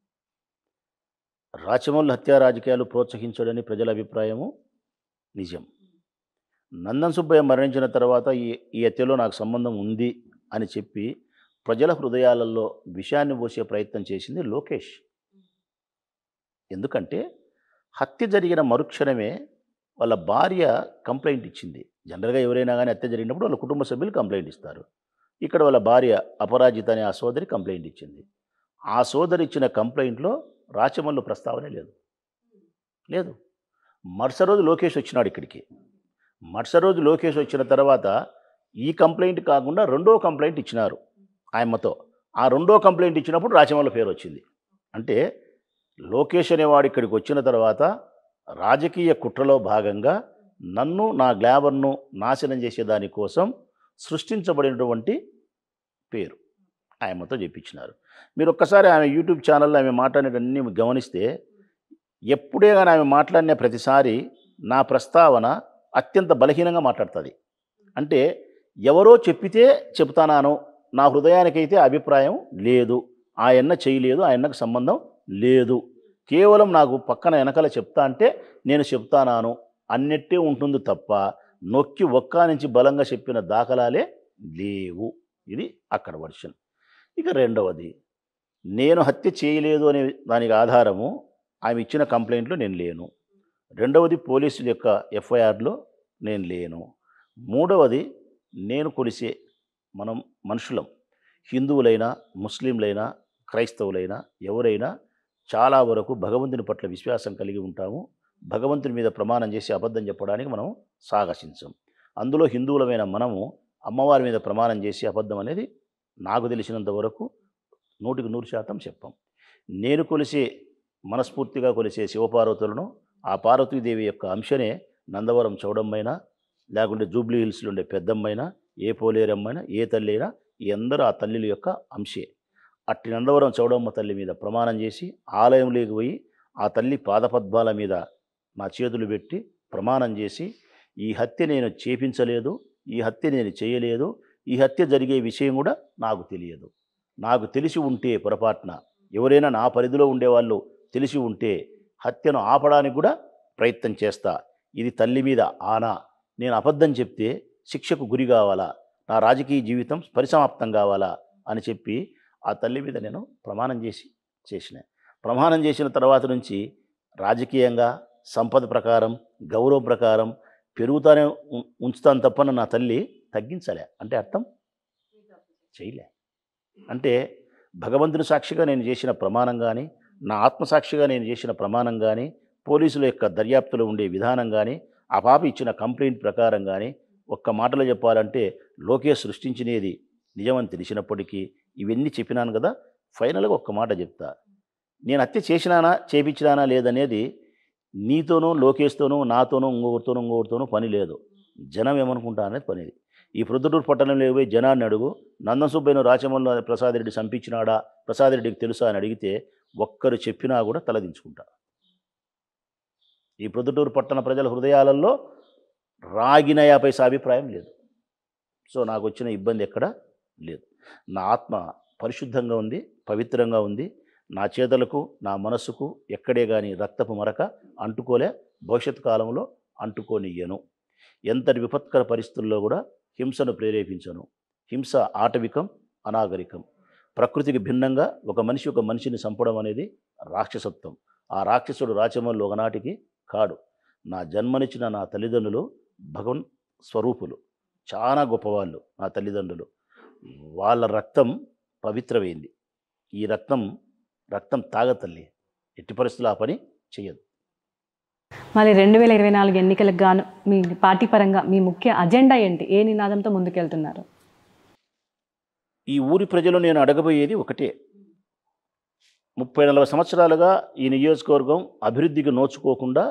రాచమల్లు హత్యా రాజకీయాలు ప్రోత్సహించడని ప్రజల అభిప్రాయము నిజం నందన్ సుబ్బయ్య మరణించిన తర్వాత ఈ ఈ హత్యలో నాకు సంబంధం ఉంది అని చెప్పి ప్రజల హృదయాలలో విషయాన్ని పోసే ప్రయత్నం చేసింది లోకేష్ ఎందుకంటే హత్య జరిగిన మరుక్షణమే వాళ్ళ భార్య కంప్లైంట్ ఇచ్చింది జనరల్గా ఎవరైనా కానీ హత్య జరిగినప్పుడు వాళ్ళ కుటుంబ సభ్యులు కంప్లైంట్ ఇస్తారు ఇక్కడ వాళ్ళ భార్య అపరాజిత అనే ఆ సోదరి కంప్లైంట్ ఇచ్చింది ఆ సోదరి ఇచ్చిన కంప్లైంట్లో రాచమల్లు ప్రస్తావనే లేదు లేదు మరుస రోజు లోకేష్ వచ్చినాడు ఇక్కడికి మరుస రోజు లోకేష్ వచ్చిన తర్వాత ఈ కంప్లైంట్ కాకుండా రెండో కంప్లైంట్ ఇచ్చినారు ఆయమ్మతో ఆ రెండో కంప్లైంట్ ఇచ్చినప్పుడు రాచమల్ల పేరు వచ్చింది అంటే లోకేష్ అనేవాడు ఇక్కడికి వచ్చిన తర్వాత రాజకీయ కుట్రలో భాగంగా నన్ను నా గ్లామర్ను నాశనం చేసే దానికోసం సృష్టించబడినటువంటి పేరు ఆయమ్మతో చెప్పించినారు మీరు ఒక్కసారి ఆమె యూట్యూబ్ ఛానల్లో ఆమె మాట్లాడేటన్నీ గమనిస్తే ఎప్పుడే కానీ ఆమె మాట్లాడిన ప్రతిసారి నా ప్రస్తావన అత్యంత బలహీనంగా మాట్లాడుతుంది అంటే ఎవరో చెప్పితే చెప్తానాను నా హృదయానికైతే అభిప్రాయం లేదు ఆయన్న చేయలేదు ఆయన్నకు సంబంధం లేదు కేవలం నాకు పక్కన వెనకాల చెప్తా అంటే నేను చెప్తానాను అన్నట్టే ఉంటుంది తప్ప నొక్కి ఒక్క నుంచి బలంగా చెప్పిన దాఖలాలే లేవు ఇది అక్కడ వర్షన్ ఇక రెండవది నేను హత్య చేయలేదు అనే దానికి ఆధారము ఆమె ఇచ్చిన కంప్లైంట్లో నేను లేను రెండవది పోలీసుల యొక్క ఎఫ్ఐఆర్లో నేను లేను మూడవది నేను కొలిసే మనం మనుషులం హిందువులైనా ముస్లింలైనా క్రైస్తవులైనా ఎవరైనా చాలా వరకు భగవంతుని పట్ల విశ్వాసం కలిగి ఉంటాము భగవంతుని మీద ప్రమాణం చేసి అబద్ధం చెప్పడానికి మనం సాహసించం అందులో హిందువులమైన మనము అమ్మవారి మీద ప్రమాణం చేసి అబద్ధం అనేది నాకు తెలిసినంత వరకు నూటికి నూరు శాతం చెప్పాం నేను కొలిసే మనస్ఫూర్తిగా కొలిసే శివపార్వతులను ఆ పార్వతీదేవి యొక్క అంశనే నందవరం చౌడమ్మైనా లేకుంటే జూబ్లీ హిల్స్లో ఉండే పెద్దమ్మైనా ఏ పోలేరమ్మైనా ఏ తల్లి అయినా ఈ అందరూ ఆ తల్లిల యొక్క అంశే అట్టి నందవరం చౌడమ్మ తల్లి మీద ప్రమాణం చేసి ఆలయంలోకి పోయి ఆ తల్లి పాదపద్మాల మీద నా చేతులు పెట్టి ప్రమాణం చేసి ఈ హత్య నేను చేపించలేదు ఈ హత్య నేను చేయలేదు ఈ హత్య జరిగే విషయం కూడా నాకు తెలియదు నాకు తెలిసి ఉంటే పొరపాటున ఎవరైనా నా పరిధిలో ఉండేవాళ్ళు తెలిసి ఉంటే హత్యను ఆపడానికి కూడా ప్రయత్నం చేస్తా ఇది తల్లి మీద ఆనా నేను అబద్ధం చెప్తే శిక్షకు గురి కావాలా నా రాజకీయ జీవితం పరిసమాప్తం కావాలా అని చెప్పి ఆ తల్లి మీద నేను ప్రమాణం చేసి చేసిన ప్రమాణం చేసిన తర్వాత నుంచి రాజకీయంగా సంపద ప్రకారం గౌరవం ప్రకారం పెరుగుతానే ఉం- ఉంచుతాను తప్పన నా తల్లి తగ్గించలే అంటే అర్థం చేయలే అంటే భగవంతుని సాక్షిగా నేను చేసిన ప్రమాణం కానీ నా ఆత్మసాక్షిగా నేను చేసిన ప్రమాణం కానీ పోలీసుల యొక్క దర్యాప్తులో ఉండే విధానం కానీ ఆ పాప ఇచ్చిన కంప్లైంట్ ప్రకారం కానీ ఒక్క మాటలో చెప్పాలంటే లోకేష్ సృష్టించినది నిజమని తెలిసినప్పటికీ ఇవన్నీ చెప్పినాను కదా ఫైనల్గా ఒక్క మాట చెప్తా నేను హత్య చేసినానా చేపించినానా లేదనేది నీతోనూ లోకేష్తోనూ నాతోనూ ఇంకొకరితోనూ ఇంకొకరితోనూ పని లేదు జనం ఏమనుకుంటా అనేది పనిది ఈ ప్రొద్దుటూరు పట్టణంలో పోయి జనాన్ని అడుగు నందన్ సుబ్బయ్యను రాచమల్లు ప్రసాద్ రెడ్డి చంపించినాడా ప్రసాద్ రెడ్డికి తెలుసా అని అడిగితే ఒక్కరు చెప్పినా కూడా తలదించుకుంటా ఈ ప్రొద్దుటూరు పట్టణ ప్రజల హృదయాలలో రాగిన యాభై అభిప్రాయం లేదు సో నాకు వచ్చిన ఇబ్బంది ఎక్కడ లేదు నా ఆత్మ పరిశుద్ధంగా ఉంది పవిత్రంగా ఉంది నా చేతులకు నా మనస్సుకు ఎక్కడే కానీ రక్తపు మరక అంటుకోలే భవిష్యత్ కాలంలో అంటుకోనియ్యను ఎంతటి విపత్కర పరిస్థితుల్లో కూడా హింసను ప్రేరేపించను హింస ఆటవికం అనాగరికం ప్రకృతికి భిన్నంగా ఒక మనిషి ఒక మనిషిని చంపడం అనేది రాక్షసత్వం ఆ రాక్షసుడు రాచమల్లు ఒకనాటికి కాడు నా జన్మనిచ్చిన నా తల్లిదండ్రులు భగవన్ స్వరూపులు చాలా గొప్పవాళ్ళు నా తల్లిదండ్రులు వాళ్ళ రక్తం పవిత్రమైంది ఈ రక్తం రక్తం తాగతల్లి ఎట్టి పరిస్థితులు ఆ పని చెయ్యదు మళ్ళీ రెండు వేల ఇరవై నాలుగు ఎన్నికలకు గాను మీ పార్టీ పరంగా మీ ముఖ్య అజెండా ఏంటి ఏ నినాదంతో ముందుకెళ్తున్నారు ఈ ఊరి ప్రజలు నేను అడగబోయేది ఒకటే ముప్పై నలభై సంవత్సరాలుగా ఈ నియోజకవర్గం అభివృద్ధికి నోచుకోకుండా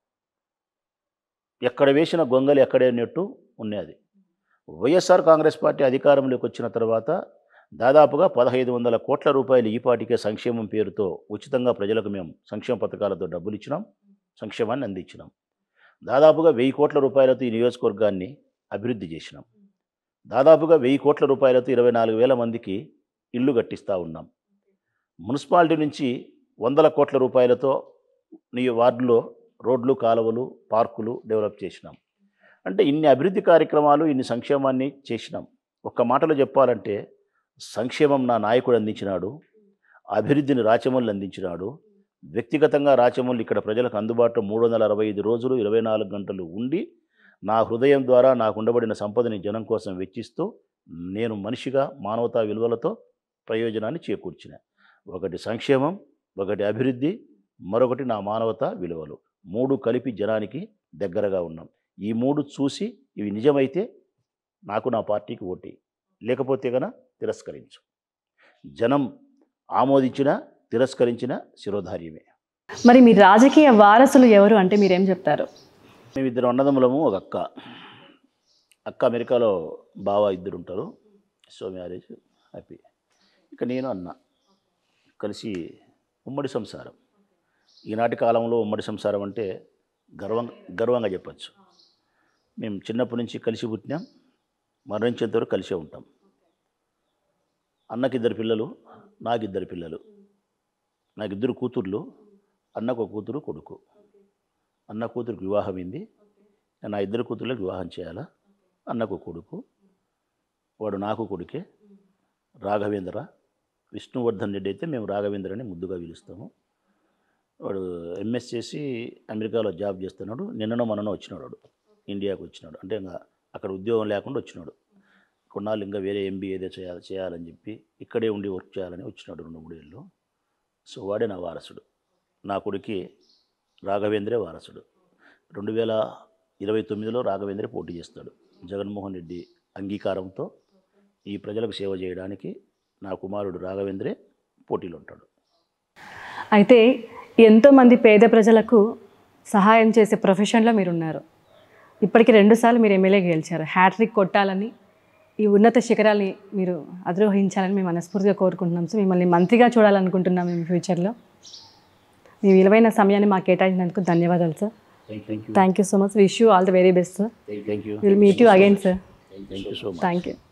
ఎక్కడ వేసిన గొంగలి ఎక్కడే నెట్టు ఉన్నది వైఎస్ఆర్ కాంగ్రెస్ పార్టీ అధికారంలోకి వచ్చిన తర్వాత దాదాపుగా పదహైదు వందల కోట్ల రూపాయలు ఈ పాటికే సంక్షేమం పేరుతో ఉచితంగా ప్రజలకు మేము సంక్షేమ పథకాలతో డబ్బులు ఇచ్చినాం సంక్షేమాన్ని అందించినాం దాదాపుగా వెయ్యి కోట్ల రూపాయలతో ఈ నియోజకవర్గాన్ని అభివృద్ధి చేసినాం దాదాపుగా వెయ్యి కోట్ల రూపాయలతో ఇరవై నాలుగు వేల మందికి ఇల్లు కట్టిస్తూ ఉన్నాం మున్సిపాలిటీ నుంచి వందల కోట్ల రూపాయలతో నీ వార్డులో రోడ్లు కాలువలు పార్కులు డెవలప్ చేసినాం అంటే ఇన్ని అభివృద్ధి కార్యక్రమాలు ఇన్ని సంక్షేమాన్ని చేసినాం ఒక్క మాటలో చెప్పాలంటే సంక్షేమం నా నాయకుడు అందించినాడు అభివృద్ధిని రాచమల్లి అందించినాడు వ్యక్తిగతంగా రాచమల్లి ఇక్కడ ప్రజలకు అందుబాటులో మూడు వందల అరవై ఐదు రోజులు ఇరవై నాలుగు గంటలు ఉండి నా హృదయం ద్వారా నాకు ఉండబడిన సంపదని జనం కోసం వెచ్చిస్తూ నేను మనిషిగా మానవతా విలువలతో ప్రయోజనాన్ని చేకూర్చిన ఒకటి సంక్షేమం ఒకటి అభివృద్ధి మరొకటి నా మానవతా విలువలు మూడు కలిపి జనానికి దగ్గరగా ఉన్నాం ఈ మూడు చూసి ఇవి నిజమైతే నాకు నా పార్టీకి ఓటి లేకపోతే గన తిరస్కరించు జనం ఆమోదించిన తిరస్కరించిన శిరోధార్యమే మరి మీ రాజకీయ వారసులు ఎవరు అంటే మీరేం చెప్తారు మేమిద్దరు అన్నదమ్ములము ఒక అక్క అక్క అమెరికాలో బావ ఇద్దరు ఉంటారు సో మ్యారేజ్ హ్యాపీ ఇక నేను అన్న కలిసి ఉమ్మడి సంసారం ఈనాటి కాలంలో ఉమ్మడి సంసారం అంటే గర్వం గర్వంగా చెప్పచ్చు మేము చిన్నప్పటి నుంచి కలిసి పుట్టినాం మరణించేంత వరకు కలిసే ఉంటాం అన్నకి ఇద్దరు పిల్లలు నాకు ఇద్దరు పిల్లలు నాకు ఇద్దరు కూతుర్లు అన్నకు ఒక కూతురు కొడుకు అన్న కూతురికి వివాహం అయింది నా ఇద్దరు కూతుర్లకు వివాహం చేయాలా అన్నకు కొడుకు వాడు నాకు కొడుకే రాఘవేంద్ర విష్ణువర్ధన్ రెడ్డి అయితే మేము రాఘవేంద్ర అని ముద్దుగా పిలుస్తాము వాడు ఎంఎస్ చేసి అమెరికాలో జాబ్ చేస్తున్నాడు నిన్ననో మననో వచ్చినాడు వాడు ఇండియాకు వచ్చినాడు అంటే ఇంకా అక్కడ ఉద్యోగం లేకుండా వచ్చినాడు కొన్నాళ్ళు ఇంకా వేరే ఎంబీఏ ఏదో చేయాలి చేయాలని చెప్పి ఇక్కడే ఉండి వర్క్ చేయాలని వచ్చినాడు రెండు మూడు ఏళ్ళు సో వాడే నా వారసుడు నా కొడుకి రాఘవేంద్రే వారసుడు రెండు వేల ఇరవై తొమ్మిదిలో రాఘవేంద్రే పోటీ చేస్తాడు జగన్మోహన్ రెడ్డి అంగీకారంతో ఈ ప్రజలకు సేవ చేయడానికి నా కుమారుడు రాఘవేంద్రే పోటీలో ఉంటాడు అయితే ఎంతోమంది పేద ప్రజలకు సహాయం చేసే ప్రొఫెషన్లో మీరు ఉన్నారు ఇప్పటికి రెండుసార్లు మీరు ఎమ్మెల్యే గెలిచారు హ్యాట్రిక్ కొట్టాలని ఈ ఉన్నత శిఖరాల్ని మీరు అధిరోహించాలని మేము మనస్ఫూర్తిగా కోరుకుంటున్నాం సో మిమ్మల్ని మంత్రిగా చూడాలనుకుంటున్నాం మేము ఫ్యూచర్లో మీ విలువైన సమయాన్ని మాకు కేటాయించినందుకు ధన్యవాదాలు sir thank you thank you so much wish you all the very best sir thank you will meet you again sir thank you so much thank you